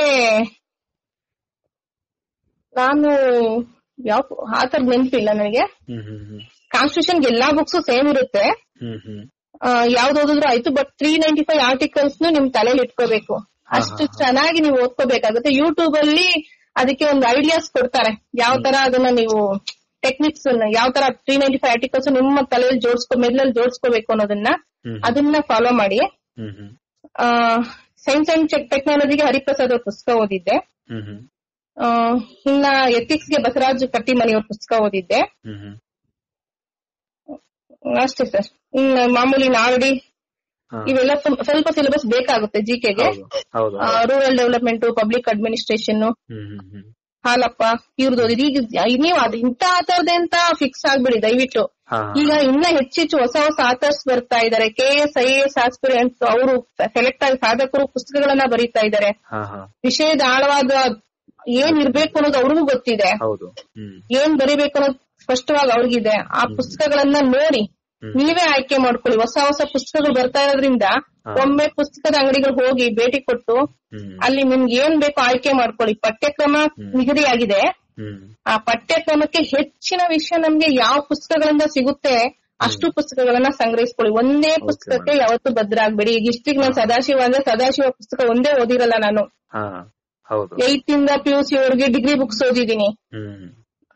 ನಾನು ಯಾವ ಆತರ ನೆನಪಿಲ್ಲ ನನಗೆ ಹ್ಮ್ ಹ್ಮ್ ಹ್ಮ್ ಕಾನ್ಸ್ಟಿಟ್ಯೂಷನ್ಗೆ ಎಲ್ಲಾ ಬುಕ್ಸ್ ಸೇಮ್ ಇರುತ್ತೆ ಹ್ಮ್ ಹ್ಮ್ ಆ, ಯಾವ್ದು ಓದಿದ್ರು ಆಯ್ತು but three ninety five articles ನಿಮ್ ತಲೆಯಲ್ಲಿ ಇಟ್ಕೋಬೇಕು ಅಷ್ಟು ಚೆನ್ನಾಗಿ ನೀವು ಓದ್ಕೋಬೇಕಾಗುತ್ತೆ ಯೂಟ್ಯೂಬ್ ಅಲ್ಲಿ ಅದಕ್ಕೆ ಒಂದು ಐಡಿಯಾಸ್ ಕೊಡ್ತಾರೆ ಯಾವ ತರ ಅದನ್ನ ನೀವು ಟೆಕ್ನಿಕ್ಸ್ ಯಾವ ತರ ತ್ರೀ ನೈಂಟಿ ಫೈವ್ ಆರ್ಟಿಕಲ್ಸ್ ನಿಮ್ಮ ತಲೆಯಲ್ಲಿ ಜೋಡಿಸ್ಕೊ ಮೆದ್ಲಲ್ಲಿ ಜೋಡಿಸ್ಕೋಬೇಕು ಅನ್ನೋದನ್ನ ಹ್ಮ್ ಅದನ್ನ ಫಾಲೋ ಮಾಡಿ ಹ್ಮ್ ಹ್ಮ್ ಸೈನ್ಸ್ ಅಂಡ್ ಟೆಕ್ನಾಲಜಿಗೆ ಹರಿಪ್ರಸಾದ್ ಅವ್ರ ಪುಸ್ತಕ ಓದಿದ್ದೆ ಹ್ಮ್ ಹ್ಮ್ ಆ, ಇನ್ನ ಎಥಿಕ್ಸ್ ಗೆ ಬಸವರಾಜ್ ಕಟ್ಟಿಮನಿ ಅವ್ರ ಪುಸ್ತಕ ಓದಿದ್ದೆ ಹ್ಮ್ ಹ್ಮ್ ಅಷ್ಟೇ ಸರ್ ಇನ್ನು ಮಾಮೂಲಿ ನಾಲ್ಡಿ ಹಾ. ಇವೆಲ್ಲ ಸ್ವಲ್ಪ- ಸ್ವಲ್ಪ ಸಿಲೆಬಸ್ ಬೇಕಾಗುತ್ತೆ ಜಿಕೆಗೆ ಹೌದು ಹೌದು rural development public administration hmm hmm hmm Halappa ಇವ್ರದ್ದು ಓದಿದ್ದು ಈಗ ನೀವು ಅದು ಇಂತ ಆತರದೇ ಅಂತ ಫಿಕ್ಸ್ ಆಗ್ಬಿಡಿ ದಯವಿಟ್ಟು ಹಾ ಈಗ ಇನ್ನ ಹೆಚ್ಚೆಚ್ಚು ಹೊಸ ಹೊಸ ಆಥರ್ಸ್ ಬರ್ತಾ ಇದಾರೆ K S I S aspirants ಅವರು ಸೆಲೆಕ್ಟ್ ಆಗಿ ಸಾಧಕರು ಪುಸ್ತಕಗಳನ್ನ ಬರೀತಾ ಇದಾರೆ ಹಾ ಹಾ ವಿಷಯದ ಆಳವಾದ ಏನ್ ಇರ್ಬೇಕು ಅನ್ನೋದು ಅವ್ರಿಗೂ ಗೊತ್ತಿದೆ ಹೌದು ಹ್ಮ್ ಏನ್ ಬರಿಬೇಕು ಅನ್ನೋದು ಸ್ಪಷ್ಟವಾಗಿ ಅವ್ರಿಗಿದೆ ಆ ಪುಸ್ತಕಗಳನ್ನ ನೋಡಿ ಹ್ಮ್. ನೀವೇ ಆಯ್ಕೆ ಮಾಡ್ಕೊಳ್ಳಿ ಹೊಸ ಹೊಸ ಪುಸ್ತಕಗಳು ಬರ್ತಾ ಇರೋದ್ರಿಂದ ಹಾ. ಒಮ್ಮೆ ಪುಸ್ತಕದ ಅಂಗಡಿಗಳು ಹೋಗಿ ಭೇಟಿ ಕೊಟ್ಟು ಹ್ಮ್ ಅಲ್ಲಿ ನಿಮ್ಗೆ ಏನ್ ಬೇಕೋ ಆಯ್ಕೆ ಮಾಡ್ಕೊಳ್ಳಿ ಪಠ್ಯಕ್ರಮ ನಿಗದಿಯಾಗಿದೆ ಹ್ಮ್ ಆ ಪಠ್ಯಕ್ರಮಕ್ಕೆ ಹೆಚ್ಚಿನ ವಿಷಯ ನಮ್ಗೆ ಯಾವ ಪುಸ್ತಕಗಳಿಂದ ಸಿಗುತ್ತೆ ಅಷ್ಟು ಪುಸ್ತಕಗಳನ್ನ ಸಂಗ್ರಹಿಸ್ಕೊಳ್ಳಿ ಒಂದೇ ಪುಸ್ತಕಕ್ಕೆ ಯಾವತ್ತೂ ಭದ್ರ ಆಗ್ಬೇಡಿ ಈಗ ಇಷ್ಟಿಗೆ ನಾನು ಸದಾಶಿವ ಅಂದ್ರೆ ಸದಾಶಿವ ಪುಸ್ತಕ ಒಂದೇ ಓದಿರಲ್ಲ ನಾನು ಹಾ ಹೌದು ಏತ್ ಇಂದ ಪಿ ಯು ಸಿ ವರೆಗೆ ಡಿಗ್ರಿ ಬುಕ್ಸ್ ಓದಿದೀನಿ ಹ್ಮ್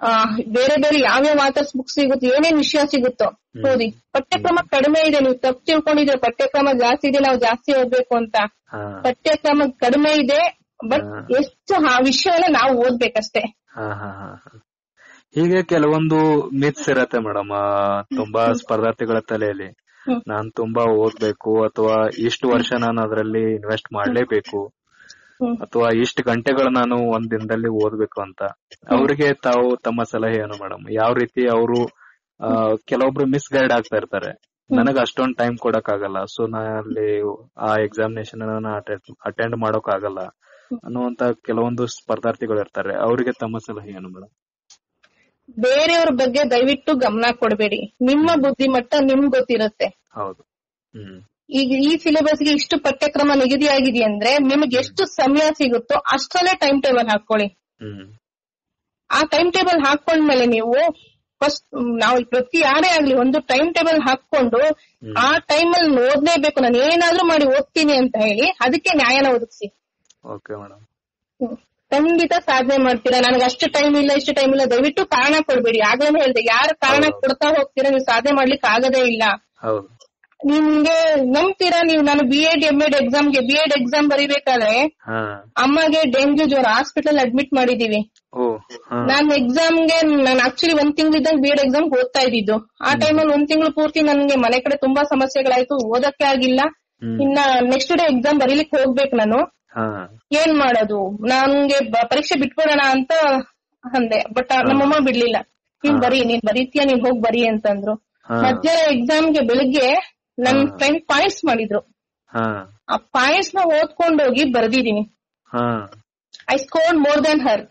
ಆ, ಬೇರೆ ಬೇರೆ ಯಾವ್ಯಾವ ಆಥರ್ಸ್ ಬುಕ್ ಸಿಗುತ್ತೋ ಏನೇನ್ ವಿಷಯ ಸಿಗುತ್ತೋ ಓದಿ ಪಠ್ಯಕ್ರಮ ಕಡಿಮೆ ಇದೆ ನೀವು ತಪ್ಪು ತಿಳ್ಕೊಂಡಿದ್ರೆ ಪಠ್ಯಕ್ರಮ ಜಾಸ್ತಿ ಇದೆ ನಾವು ಜಾಸ್ತಿ ಓದ್ಬೇಕು ಅಂತ ಹಾ ಪಠ್ಯಕ್ರಮ ಕಡಿಮೆ ಇದೆ ಬಟ್ ಹಾ. ಎಷ್ಟು ಆ ವಿಷಯವನ್ನ ನಾವು ಓದ್ಬೇಕಷ್ಟೇ ಹಾ ಹಾ ಹಾ ಹಾ. ಹೀಗೆ ಕೆಲವೊಂದು ಮಿತ್ಸ್ ಇರತ್ತೆ ಮೇಡಮ್ ತುಂಬಾ ಸ್ಪರ್ಧಾರ್ಥಿಗಳ ತಲೆಯಲ್ಲಿ ಹ್ಮ್. ನಾನ್ ತುಂಬಾ ಓದ್ಬೇಕು ಅಥವಾ ಇಷ್ಟು ವರ್ಷ ನಾನು ಅದರಲ್ಲಿ ಇನ್ವೆಸ್ಟ್ ಮಾಡ್ಲೇಬೇಕು ಹ್ಮ್. ಅಥವಾ ಇಷ್ಟು ಗಂಟೆಗಳು ನಾನು ಒಂದ್ ದಿನದಲ್ಲಿ ಓದ್ಬೇಕು ಅಂತ ಅವ್ರಿಗೆ ತಾವು ತಮ್ಮ ಸಲಹೆ ಏನು ಮೇಡಮ್ ಯಾವ ರೀತಿ ಅವರು ಕೆಲವೊಬ್ರು ಮಿಸ್ ಗೈಡ್ ಆಗ್ತಾ ಇರ್ತಾರೆ ನನಗೆ ಅಷ್ಟೊಂದ್ ಟೈಮ್ ಕೊಡಕ್ ಆಗಲ್ಲ ಸೊ ನಾ ಅಲ್ಲಿ ಆ ಎಕ್ಸಾಮಿನೇಷನ್ ಅಟೆಂಡ್ ಮಾಡೋಕ್ ಆಗಲ್ಲ ಅನ್ನುವಂತ ಕೆಲವೊಂದು ಸ್ಪರ್ಧಾರ್ಥಿಗಳು ಇರ್ತಾರೆ ಅವರಿಗೆ ತಮ್ಮ ಸಲಹೆ ಏನು ಮೇಡಮ್ ಬೇರೆಯವ್ರ ಬಗ್ಗೆ ದಯವಿಟ್ಟು ಗಮನ ಕೊಡಬೇಡಿ ನಿಮ್ಮ ಬುದ್ಧಿಮಟ್ಟ ನಿಮ್ಗ್ ಗೊತ್ತಿರುತ್ತೆ ಹೌದು ಹ್ಮ್ ಈಗ ಈ ಸಿಲೆಬಸ್ಗೆ ಇಷ್ಟು ಪಠ್ಯಕ್ರಮ ನಿಗದಿಯಾಗಿದೆ ಅಂದ್ರೆ ನಿಮ್ಗೆ ಎಷ್ಟು ಸಮಯ ಸಿಗುತ್ತೋ ಅಷ್ಟರಲ್ಲೇ ಟೈಮ್ ಟೇಬಲ್ ಹಾಕೊಳ್ಳಿ ಹ್ಮ್ ಆ ಟೈಮ್ ಟೇಬಲ್ ಹಾಕೊಂಡ್ಮೇಲೆ ನೀವು ಫಸ್ಟ್ ನಾವು ಪ್ರತಿ ಯಾರೇ ಆಗ್ಲಿ ಒಂದು ಟೈಮ್ ಟೇಬಲ್ ಹಾಕೊಂಡು ಆ ಟೈಮ್ ಅಲ್ಲಿ ಓದ್ಲೇಬೇಕು ನಾನು ಏನಾದ್ರೂ ಮಾಡಿ ಓದ್ತೀನಿ ಅಂತ ಹೇಳಿ ಅದಕ್ಕೆ ನ್ಯಾಯನ ಒದಗಿಸಿ ಓಕೆ ಮೇಡಮ್ ಹ್ಮ್. ಖಂಡಿತ ಸಾಧನೆ ಮಾಡ್ತೀರಾ ನನಗೆ ಅಷ್ಟು ಟೈಮ್ ಇಲ್ಲ ಇಷ್ಟು ಟೈಮ್ ಇಲ್ಲ ದಯವಿಟ್ಟು ಕಾರಣ ಕೊಡ್ಬೇಡಿ ಆಗ್ಲೇ ಹೇಳ್ದೆ ಯಾರು ಕಾರಣ ಹೌದು. ಕೊಡ್ತಾ ಹೋಗ್ತೀರಾ ನೀವು ಸಾಧನೆ ಮಾಡ್ಲಿಕ್ಕೆ ಆಗದೇ ಇಲ್ಲ ಹೌದು ನಿಮ್ಗೆ ನಂಬ್ತೀರಾ ನೀವು ನಾನು ಬಿ ಎಡ್ ಎಂ ಎಡ್ ಎಕ್ಸಾಮ್ಗೆ ಬಿ ಎಡ್ ಎಕ್ಸಾಮ್ ಬರೀಬೇಕಾದ್ರೆ ಹಾ ಅಮ್ಮಗೆ ಡೆಂಗ್ಯೂ ಜ್ವರ ಹಾಸ್ಪಿಟಲ್ ಅಡ್ಮಿಟ್ ಮಾಡಿದೀವಿ ಓ ಹಾ ನಾನ್ ಎಕ್ಸಾಮ್ಗೆ ನಾನು ಆಕ್ಚುಲಿ ಒಂದ್ ತಿಂಗಳಿದ್ದಾಗ ಬಿ ಎಡ್ ಎಕ್ಸಾಮ್ ಓದ್ತಾ ಇದ್ದಿದ್ದು ಆ ಟೈಮಲ್ಲಿ ಒಂದ್ ತಿಂಗಳು ಪೂರ್ತಿ ನನ್ಗೆ ಮನೆ ಕಡೆ ತುಂಬಾ ಸಮಸ್ಯೆಗಳಾಯ್ತು ಓದಕ್ಕೆ ಆಗಿಲ್ಲ ಹ್ಮ್. ಇನ್ನ ನೆಕ್ಸ್ಟ್ ಡೇ ಎಕ್ಸಾಮ್ ಬರೀಲಿಕ್ಕೆ ಹೋಗ್ಬೇಕು ನಾನು ಹಾ ಏನ್ ಮಾಡೋದು ನನ್ಗೆ ಬ- ಪರೀಕ್ಷೆ ಬಿಟ್ಬಿಡೋಣ ಅಂತ ಅಂದೆ ಬಟ್ ನಮ್ಮಮ್ಮ ಬಿಡ್ಲಿಲ್ಲ ನೀನ್ ಬರೀ ನೀನ್ ಬರೀತೀಯ ನೀನ್ ಹೋಗ್ ಬರೀ ಅಂತಂದ್ರು ಹಾ ಮಧ್ಯಾಹ್ನ ಎಕ್ಸಾಮ್ಗೆ ಬೆಳಿಗ್ಗೆ ನನ್ ಫ್ರೆಂಡ್ ಪಾಯಿಂಟ್ಸ್ ಮಾಡಿದ್ರು ಹಾ ಆ ಪಾಯಿಂಟ್ಸ್ ನ ಓದ್ಕೊಂಡೋಗಿ ಬರ್ದಿದೀನಿ ಹಾ I scored more than her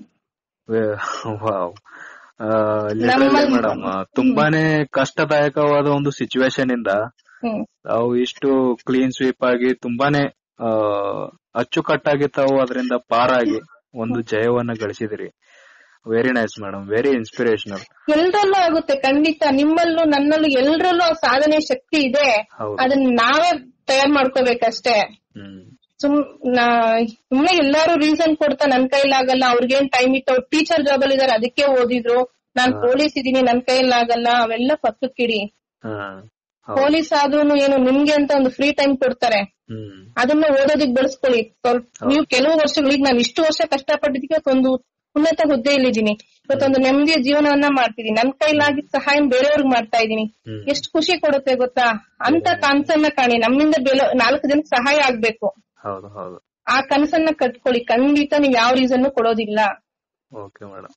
wow ನಮ್ಮಲ್ಲಿ- ಮೇಡಮ್ ತುಂಬಾನೇ ಕಷ್ಟದಾಯಕವಾದ ಒಂದು ಸಿಚುವೇಶನ್ ಇಂದ ಹ್ಮ್ ತಾವು ಇಷ್ಟು ಕ್ಲೀನ್ ಸ್ವೀಪ್ ಆಗಿ ತುಂಬಾನೇ ಆ, ಅಚ್ಚುಕಟ್ಟಾಗಿ ತಾವು ಅದರಿಂದ ಪಾರಾಗಿ ಒಂದು ಜಯವನ್ನ ಗಳಿಸಿದಿರಿ very nice madam very inspirational ಎಲ್ರಲ್ಲೂ ಆಗುತ್ತೆ ಖಂಡಿತ ನಿಮ್ಮಲ್ಲೂ ನನ್ನಲ್ಲೂ ಎಲ್ರಲ್ಲೂ ಆ ಸಾಧನೆ ಶಕ್ತಿ ಇದೆ ಹೌದು ಅದನ್ನ ನಾವೇ ತಯಾರ್ ಮಾಡ್ಕೋಬೇಕಷ್ಟೇ ಹ್ಮ್ ಸುಮ್ ನಾ- ಸುಮ್ನೆ ಎಲ್ಲಾರು ರೀಸನ್ ಕೊಡ್ತಾ ನನ್ ಕೈಲಾಗಲ್ಲ ಅವ್ರಿಗೇನ್ ಟೈಮ್ ಇತ್ತು ಅವ್ರು ಟೀಚರ್ ಜಾಬ್ ಅಲ್ಲಿ ಇದಾರೆ ಅದಕ್ಕೆ ಓದಿದ್ರು ನಾನ್ ಪೊಲೀಸ್ ಇದೀನಿ ನನ್ ಕೈಲಾಗಲ್ಲ ಅವೆಲ್ಲ ಪಕ್ಕಕ್ಕಿಡಿ ಹಾ ಹೌದು ಪೊಲೀಸ್ ಆದ್ರೂನು ಏನು ನಿಮ್ಗೆ ಅಂತ ಒಂದು ಫ್ರೀ ಟೈಮ್ ಕೊಡ್ತಾರೆ ಹ್ಮ್ ಅದನ್ನ ಓದೋದಕ್ ಬಳಸ್ಕೊಳ್ಳಿ ಸ್ವಲ್ಪ ನೀವು ಕೆಲವು ವರ್ಷಗಳು ಈಗ ನಾನು ಇಷ್ಟು ವರ್ಷ ಕಷ್ಟಪಟ್ಟಿದ್ದಕ್ಕೆ ಒಂದು ಉನ್ನತ ಹುದ್ದೆಯಲ್ಲಿದ್ದೀನಿ ಇವತ್ತೊಂದು ನೆಮ್ಮದಿಯ ಜೀವನವನ್ನ ಮಾಡ್ತಿದ್ದೀನಿ ನನ್ ಕೈಲಾಗಿದ್ದ ಸಹಾಯ ಬೇರೆಯವ್ರಿಗೆ ಮಾಡ್ತಾ ಇದ್ದೀನಿ ಹ್ಮ್. ಎಷ್ಟು ಖುಷಿ ಕೊಡುತ್ತೆ ಗೊತ್ತಾ ಅಂತ ಕನ್ಸನ್ನ ಕಾಣಿ ನಮ್ಮಿಂದ ಬೇರೆ ನಾಲ್ಕು ಜನಕ್ಕೆ ಸಹಾಯ ಆಗ್ಬೇಕು ಹೌದು ಹೌದು ಆ ಕನಸನ್ನ ಕಟ್ಕೊಳ್ಳಿ ಖಂಡಿತ ನೀವ್ ಯಾವ ರೀಸನ್ ಕೊಡೋದಿಲ್ಲ ಓಕೆ ಮೇಡಮ್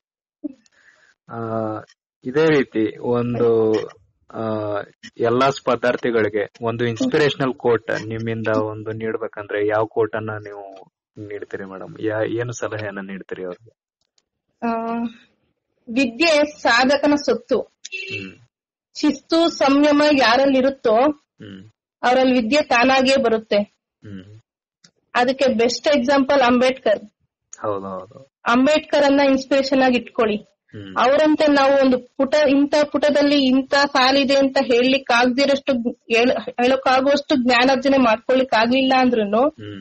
ಇದೇ ರೀತಿ ಒಂದು ಆ, ಎಲ್ಲಾ ಸ್ಪರ್ಧಾರ್ಥಿಗಳಿಗೆ ಒಂದು ಇನ್ಸ್ಪಿರೇಷನಲ್ ಕೋಟ್ ನಿಮ್ಮಿಂದ ಒಂದು ನೀಡ್ಬೇಕಂದ್ರೆ ಯಾವ ಕೋಟ್ ಅನ್ನ ನೀವು ನೀಡ್ತೀರಿ ಮೇಡಮ್ ಏನು ಸಲಹೆಯನ್ನ ನೀಡ್ತೀರಿ ಅವ್ರಿಗೆ ಆ, ವಿದ್ಯೆ ಸಾಧಕನ ಸೊತ್ತು ಹ್ಮ್ ಶಿಸ್ತು ಸಂಯಮ ಯಾರಲ್ಲಿರುತ್ತೋ ಹ್ಮ್ ಅವರಲ್ಲಿ ವಿದ್ಯೆ ತಾನಾಗೇ ಬರುತ್ತೆ ಹ್ಮ್ ಅದಕ್ಕೆ ಬೆಸ್ಟ್ ಎಕ್ಸಾಂಪಲ್ ಅಂಬೇಡ್ಕರ್ ಹೌದು ಹೌದು ಅಂಬೇಡ್ಕರ್ ಅನ್ನ ಇನ್ಸ್ಪಿರೇಷನ್ ಆಗಿ ಇಟ್ಕೊಳ್ಳಿ ಹ್ಮ್ ಅವರಂತೆ ನಾವು ಒಂದು ಪುಟ ಇಂಥ ಪುಟದಲ್ಲಿ ಇಂಥ ಸಾಲಿದೆ ಅಂತ ಹೇಳಲಿಕ್ಕೆ ಆಗದಿರಷ್ಟು ಹೇಳಕ್ಕಾಗುವಷ್ಟು ಜ್ಞಾನಾರ್ಜನೆ ಮಾಡ್ಕೊಳ್ಲಿಕ್ ಆಗ್ಲಿಲ್ಲ ಅಂದ್ರೂ ಹ್ಮ್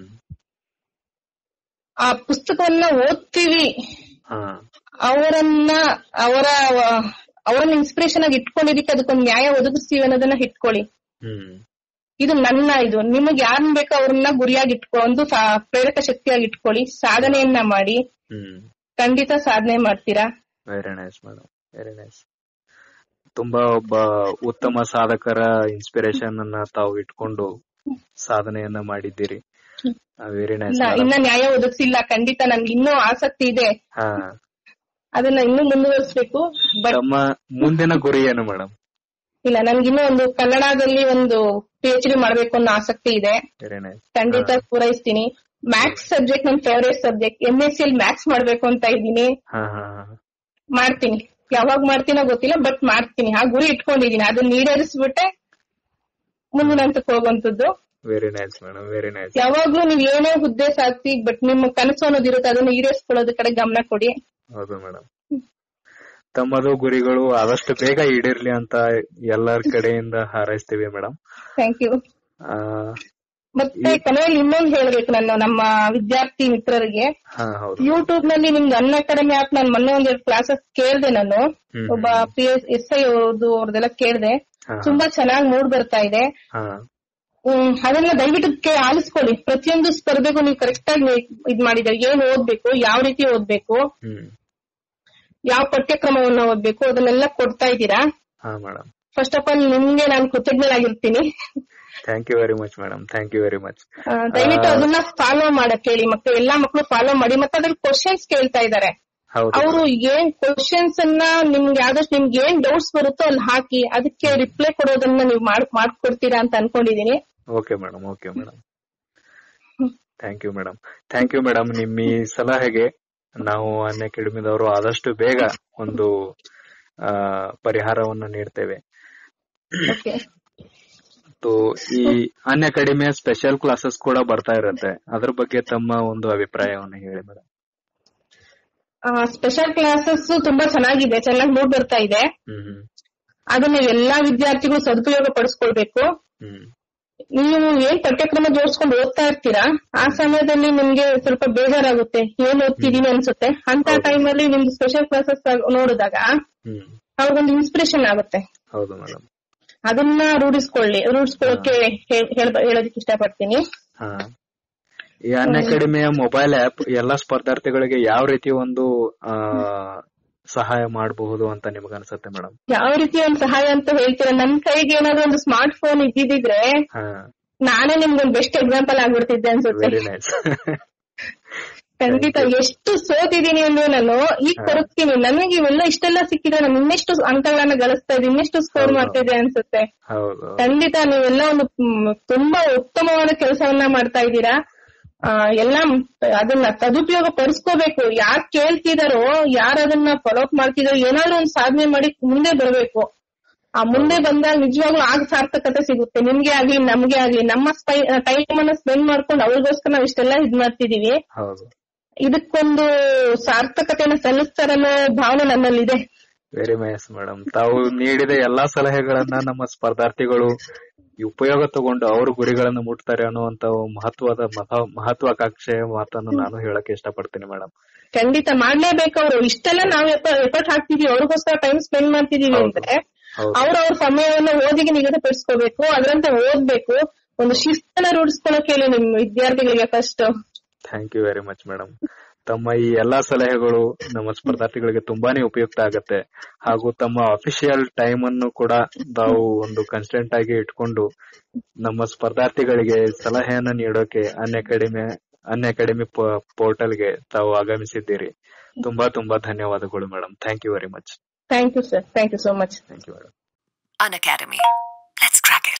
ಆ ಪುಸ್ತಕವನ್ನ ಓದ್ತೀವಿ ಹಾ ಅವರನ್ನ ಅವರ ಅವರನ್ನ ಇನ್ಸ್ಪಿರೇಷನ್ ಆಗಿ ಇಟ್ಕೊಂಡಿದ್ದಕ್ಕೆ ಅದಕ್ಕೊಂದು ನ್ಯಾಯ ಒದಗಿಸ್ತೀವಿ ಅನ್ನೋದನ್ನ ಇಟ್ಕೊಳ್ಳಿ ಹ್ಮ್ ಇದು ನನ್ನ ಇದು ನಿಮಗೆ ಯಾರನ್ನ ಬೇಕೋ ಅವ್ರನ್ನ ಗುರಿಯಾಗಿ ಇಟ್ಕೊ ಒಂದು ಸಾ- ಪ್ರೇರಕ ಶಕ್ತಿಯಾಗಿ ಇಟ್ಕೊಳ್ಳಿ ಸಾಧನೆಯನ್ನ ಮಾಡಿ ಹ್ಮ್ ಖಂಡಿತ ಸಾಧನೆ ಮಾಡ್ತೀರಾ very nice madam very nice ತುಂಬಾ ಒಬ್ಬ ಉತ್ತಮ ಸಾಧಕರ ಇನ್ಸ್ಪಿರೇಷನ್ ಅನ್ನ ತಾವು ಇಟ್ಕೊಂಡು ಸಾಧನೆಯನ್ನ ಮಾಡಿದ್ದೀರಿ ವೆರಿ ನೈಸ್ ಇಲ್ಲ ಇನ್ನ ನ್ಯಾಯ ಒದಗಿಸಿಲ್ಲ ಖಂಡಿತ ನನ್ಗೆ ಇನ್ನೂ ಆಸಕ್ತಿ ಇದೆ ಹಾ ಅದನ್ನ ಇನ್ನೂ ಮುಂದುವರಿಸಬೇಕು ಬಟ್ ತಮ್ಮ ಮುಂದಿನ ಗುರಿ ಏನು ಮೇಡಮ್ ಇಲ್ಲ ನನ್ಗಿನ್ನೂ ಒಂದು ಕನ್ನಡದಲ್ಲಿ ಒಂದು ಪಿ ಎಚ್ ಡಿ ಮಾಡ್ಬೇಕು ಅನ್ನೋ ಆಸಕ್ತಿ ಇದೆ ವೆರಿ ನೈಸ್ ಖಂಡಿತ ಪೂರೈಸ್ತೀನಿ ಮ್ಯಾಥ್ಸ್ ಸಬ್ಜೆಕ್ಟ್ ನನ್ favourite subject M S C ಅಲ್ಲಿ ಮ್ಯಾಥ್ಸ್ ಮಾಡ್ಬೇಕು ಅಂತ ಇದ್ದೀನಿ ಹಾ ಹಾ ಹಾ ಮಾಡ್ತೀನಿ ಯಾವಾಗ ಮಾಡ್ತೀನೋ ಗೊತ್ತಿಲ್ಲ ಬಟ್ ಮಾಡ್ತೀನಿ ಆ ಗುರಿ ಇಟ್ಕೊಂಡಿದೀನಿ ಅದನ್ನ ಈಡೇರಿಸ್ಬಿಟ್ಟೆ ಮುಂದಿನ ಹಂತಕ್ಕೆ ಹೋಗುವಂತದ್ದು very nice madam very nice ಯಾವಾಗ್ಲೂ ನೀವ್ ಏನೇ ಹುದ್ದೆ ಸಾಧಿಸಿ ಬಟ್ ನಿಮ್ಮ ಕನಸು ಅನ್ನೋದಿರುತ್ತೆ ಅದನ್ನ ಈಡೇರಿಸ್ಕೊಳ್ಳೋದ್ ಕಡೆ ಗಮನ ಕೊಡಿ ಹೌದು ಮೇಡಮ್ ತಮ್ಮದು ಗುರಿಗಳು ಆದಷ್ಟು ಬೇಗ ಈಡೇರ್ಲಿ ಅಂತ ಎಲ್ಲರ ಕಡೆಯಿಂದ ಹಾರೈಸ್ತೀವಿ ಮೇಡಮ್ ಥ್ಯಾಂಕ್ ಯು ಮತ್ತೆ ಕೊನೆಯಲ್ಲಿ ಇನ್ನೊಂದು ಹೇಳ್ಬೇಕು ನಾನು ನಮ್ಮ ವಿದ್ಯಾರ್ಥಿ ಮಿತ್ರರಿಗೆ ಹಾ ಹೌದು ಯೂಟ್ಯೂಬ್ ನಲ್ಲಿ ನಿಮ್ದು ಅನ್ ಅಕಾಡೆಮಿ ಆಪ್ ನಾನು ಮೊನ್ನೆ ಒಂದೆರಡು ಕ್ಲಾಸಸ್ ಕೇಳ್ದೆ ನಾನು ಹ್ಮ್. ಒಬ್ಬ ಪಿ ಎಸ್ ಎಸ್ ಐ ಅವ್ರದ್ದು ಅವ್ರದ್ದೆಲ್ಲ ಕೇಳ್ದೆ ಹಾ. ತುಂಬಾ ಚೆನ್ನಾಗಿ ಮೂಡ್ ಬರ್ತಾ ಇದೆ ಹಾ ಹ್ಮ್, ಅದನ್ನ ದಯವಿಟ್ಟು ಕೇ- ಆಲಿಸ್ಕೊಳ್ಳಿ ಪ್ರತಿಯೊಂದು ಸ್ಪರ್ಧೆಗೂ ನೀವು ಕರೆಕ್ಟ್ ಆಗಿ ಇದ್ ಮಾಡಿದ್ರೆ ಏನ್ ಓದ್ಬೇಕು ಯಾವ ರೀತಿ ಓದ್ಬೇಕು ಹ್ಮ್ ಯಾವ ಪಠ್ಯಕ್ರಮವನ್ನ ಓದ್ಬೇಕು ಅದನ್ನೆಲ್ಲ ಕೊಡ್ತಾ ಇದ್ದೀರಾ ಹಾ ಮೇಡಮ್ ಫಸ್ಟ್ ಆಫ್ ಆಲ್ ನಿಮ್ಗೆ ನಾನು ಕೃತಜ್ಞರಾಗಿರ್ತೀನಿ thank you very much madam thank you very much ಆ, ದಯವಿಟ್ಟು ಅದನ್ನ ಫಾಲೋ ಮಾಡಕ್ ಹೇಳಿ ಮಕ್ಕಳು ಎಲ್ಲಾ ಮಕ್ಕಳು ಫಾಲೋ ಮಾಡಿ ಮತ್ತೆ ಅದ್ರಲ್ಲಿ ಕ್ವಶನ್ಸ್ ಕೇಳ್ತಾ ಇದ್ದಾರೆ ಹೌದು ಅವರು ಏನ್ ಕ್ವಶನ್ಸ್ ಅನ್ನ ನಿಮ್ಗೆ ಆದಷ್ಟು ನಿಮ್ಗೆ ಏನ್ ಡೌಟ್ಸ್ ಬರುತ್ತೋ ಅಲ್ಲಿ ಹಾಕಿ ಅದಕ್ಕೆ ರಿಪ್ಲೈ ಕೊಡೋದನ್ನ ನೀವು ಮಾಡ್ ಮಾಡ್ಕೊಡ್ತೀರಾ ಅಂತ ಅನ್ಕೊಂಡಿದೀನಿ okay madam okay madam thank you madam thank you madam ನಿಮ್ಮ ಈ ಸಲಹೆಗೆ ನಾವು ಅನ್ ಅಕಾಡೆಮಿದವರು ಆದಷ್ಟು ಬೇಗ ಒಂದು ಆ, ಪರಿಹಾರವನ್ನು ನೀಡ್ತೇವೆ ಓಕೆ ಮತ್ತು ಈ ಅನ್ ಅಕಾಡೆಮಿಯ ಸ್ಪೆಷಲ್ ಕ್ಲಾಸಸ್ ಕೂಡ ಬರ್ತಾ ಇರುತ್ತೆ ಅದ್ರ ಬಗ್ಗೆ ತಮ್ಮ ಒಂದು ಅಭಿಪ್ರಾಯವನ್ನು ಹೇಳಿ ಮೇಡಮ್ ಸ್ಪೆಷಲ್ ಕ್ಲಾಸಸ್ ತುಂಬಾ ಚೆನ್ನಾಗಿದೆ ಚೆನ್ನಾಗಿ ಮೂಡ್ ಬರ್ತಾ ಇದೆ ಹ್ಮ್ ಹ್ಮ್ ಅದನ್ನ ಎಲ್ಲಾ ವಿದ್ಯಾರ್ಥಿಗಳು ಸದುಪಯೋಗ ಪಡಿಸ್ಕೊಳ್ಬೇಕು ಹ್ಮ್ ನೀವು ಏನ್ ಪಠ್ಯಕ್ರಮ ಜೋಡಿಸ್ಕೊಂಡು ಓದ್ತಾ ಇರ್ತೀರಾ ಆ ಸಮಯದಲ್ಲಿ ನಿಮ್ಗೆ ಸ್ವಲ್ಪ ಬೇಜಾರಾಗುತ್ತೆ ಏನ್ ಓದ್ತಿದೀನಿ ಅನ್ಸುತ್ತೆ ಅಂತ ಹೌದು. ಟೈಮ್ ಅಲ್ಲಿ ನಿಮ್ಗೆ ಸ್ಪೆಷಲ್ ಕ್ಲಾಸಸ್ ನೋಡಿದಾಗ ಹ್ಮ್ ಅವ್ರಿಗೊಂದು ಇನ್ಸ್ಪಿರೇಷನ್ ಆಗುತ್ತೆ ಹೌದು ಮೇಡಮ್ ಅದನ್ನ ರೂಢಿಸ್ಕೊಳ್ಳಿ ರೂಢಿಸ್ಕೊಳ್ಳೋಕೆ ಹೇಳ್- ಹೇಳ್- ಹೇಳೋದಕ್ಕೆ ಇಷ್ಟಪಡ್ತೀನಿ ಹಾ ಈ ಅನ್ ಅಕಾಡೆಮಿಯ ಮೊಬೈಲ್ ಆಪ್ ಎಲ್ಲಾ ಸ್ಪರ್ಧಾರ್ಥಿಗಳಿಗೆ ಯಾವ ರೀತಿ ಒಂದು ಆ ಸಹಾಯ ಮಾಡಬಹುದು ಅಂತ ನಿಮ್ಗೆ ಅನ್ಸುತ್ತೆ ಮೇಡಮ್ ಯಾವ ರೀತಿ ಒಂದು ಸಹಾಯ ಅಂತ ಹೇಳ್ತೀರಾ ನನ್ ಕೈಗೆ ಏನಾದ್ರು ಒಂದು ಸ್ಮಾರ್ಟ್ ಫೋನ್ ಇದ್ದಿದ್ರೆ ಹಾ ನಾನೇ ನಿಮ್ಗೊಂದು ಬೆಸ್ಟ್ ಎಕ್ಸಾಂಪಲ್ ಆಗ್ಬಿಡ್ತಿದ್ದೆ ಅನ್ಸುತ್ತೆ ವೆರಿ ನೈಸ್ ಖಂಡಿತ ಎಷ್ಟು ಸೋತಿದೀನಿ ಅಂದ್ರೆ ನಾನು ಈಗ ಕೊರಗ್ತೀನಿ ನನಗೆ ಇವೆಲ್ಲ ಇಷ್ಟೆಲ್ಲ ಸಿಕ್ಕಿದ್ರೆ ನಾನು ಇನ್ನೆಷ್ಟು ಅಂಕಗಳನ್ನ ಗಳಿಸ್ತಾ ಇದ್ದೀನಿ ಇನ್ನೆಷ್ಟು ಸ್ಕೋರ್ ಹೌದು. ಮಾಡ್ತಾ ಇದ್ದೆ ಅನ್ಸುತ್ತೆ ಹೌದು ಖಂಡಿತ ನೀವೆಲ್ಲ ಒಂದು ಮ್, ತುಂಬಾ ಉತ್ತಮವಾದ ಕೆಲಸವನ್ನ ಮಾಡ್ತಾ ಇದ್ದೀರಾ ಆ, ಎಲ್ಲ ಮ್- ಅದನ್ನ ಸದುಪಯೋಗ ಪಡಿಸ್ಕೋಬೇಕು ಯಾರ್ ಕೇಳ್ತಿದಾರೋ ಯಾರು ಅದನ್ನ ಫಾಲೋ ಅಪ್ ಮಾಡ್ತಿದಾರೋ ಏನಾದ್ರೂ ಒಂದು ಸಾಧನೆ ಮಾಡಿ ಮುಂದೆ ಬರಬೇಕು ಆ ಮುಂದೆ ಬಂದಾಗ ನಿಜವಾಗ್ಲೂ ಆಗ ಸಾರ್ಥಕತೆ ಸಿಗುತ್ತೆ ನಿಮ್ಗೆ ಆಗ್ಲಿ ನಮ್ಗೆ ಆಗ್ಲಿ ನಮ್ಮ ಟೈಮ್ ಅನ್ನ ಸ್ಪೆಂಡ್ ಮಾಡ್ಕೊಂಡು ಅವ್ರಿಗೋಸ್ಕರ ನಾವ್ ಇಷ್ಟೆಲ್ಲ ಇದ್ ಮಾಡ್ತಿದೀವಿ ಹೌದು ಇದಕ್ಕೊಂದು ಸಾರ್ಥಕತೆಯನ್ನ ಸಲ್ಲಿಸ್ತಾರನ್ನೋ ಭಾವನೆ ನನ್ನಲ್ಲಿದೆ ವೆರಿ ನೈಸ್ ಮೇಡಮ್ ತಾವು ನೀಡಿದ ಎಲ್ಲಾ ಸಲಹೆಗಳನ್ನ ನಮ್ಮ ಸ್ಪರ್ಧಾರ್ಥಿಗಳು ಈ ಉಪಯೋಗ ತಗೊಂಡು ಅವ್ರ ಗುರಿಗಳನ್ನು ಮುಟ್ತಾರೆ ಅನ್ನುವಂತ ಮಹತ್ವದ ಮಹ- ಮಹತ್ವಾಕಾಂಕ್ಷೆಯ ಮಾತನ್ನು ನಾನು ಹೇಳಕ್ ಇಷ್ಟಪಡ್ತೀನಿ ಮೇಡಮ್ ಖಂಡಿತ ಮಾಡ್ಲೇಬೇಕು ಅವರು ಇಷ್ಟೆಲ್ಲ ನಾವು ಎಫರ್ಟ್ ಹಾಕ್ತಿದೀವಿ ಅವ್ರಿಗೋಸ್ಕರ ಟೈಮ್ ಸ್ಪೆಂಡ್ ಮಾಡ್ತಿದೀವಿ ಹೌದು. ಅಂದ್ರೆ ಹೌದು ಅವ್ರ ಅವ್ರ ಸಮಯವನ್ನ ಓದಿಗೆ ನಿಗದಿಪಡಿಸ್ಕೋಬೇಕು ಅದರಂತೆ ಓದ್ಬೇಕು ಒಂದು ಶಿಸ್ತನ್ನ ರೂಢಿಸ್ಕೊಳಕ್ ಹೇಳಿ ನಿಮ್ ವಿದ್ಯಾರ್ಥಿಗಳಿಗೆ first thank you very much madam ತಮ್ಮ ಈ ಎಲ್ಲಾ ಸಲಹೆಗಳು ನಮ್ಮ ಸ್ಪರ್ಧಾರ್ಥಿಗಳಿಗೆ ತುಂಬಾನೇ ಉಪಯುಕ್ತ ಆಗತ್ತೆ ಹಾಗೂ ತಮ್ಮ ಅಫಿಷಿಯಲ್ ಟೈಮ್ ಅನ್ನು ಕೂಡ ತಾವು ಒಂದು ಕನ್ಸ್ಟೆಂಟ್ ಆಗಿ ಇಟ್ಕೊಂಡು ನಮ್ಮ ಸ್ಪರ್ಧಾರ್ಥಿಗಳಿಗೆ ಸಲಹೆಯನ್ನ ನೀಡೋಕೆ ಅನ್ ಅಕಾಡೆಮಿ ಅನ್ ಅಕಾಡೆಮಿ ಪೋರ್ಟಲ್ಗೆ ತಾವು ಆಗಮಿಸಿದ್ದೀರಿ ತುಂಬಾ ತುಂಬಾ ಧನ್ಯವಾದಗಳು madam thank you very much thank you sir thank you so much thank you madam An Academy.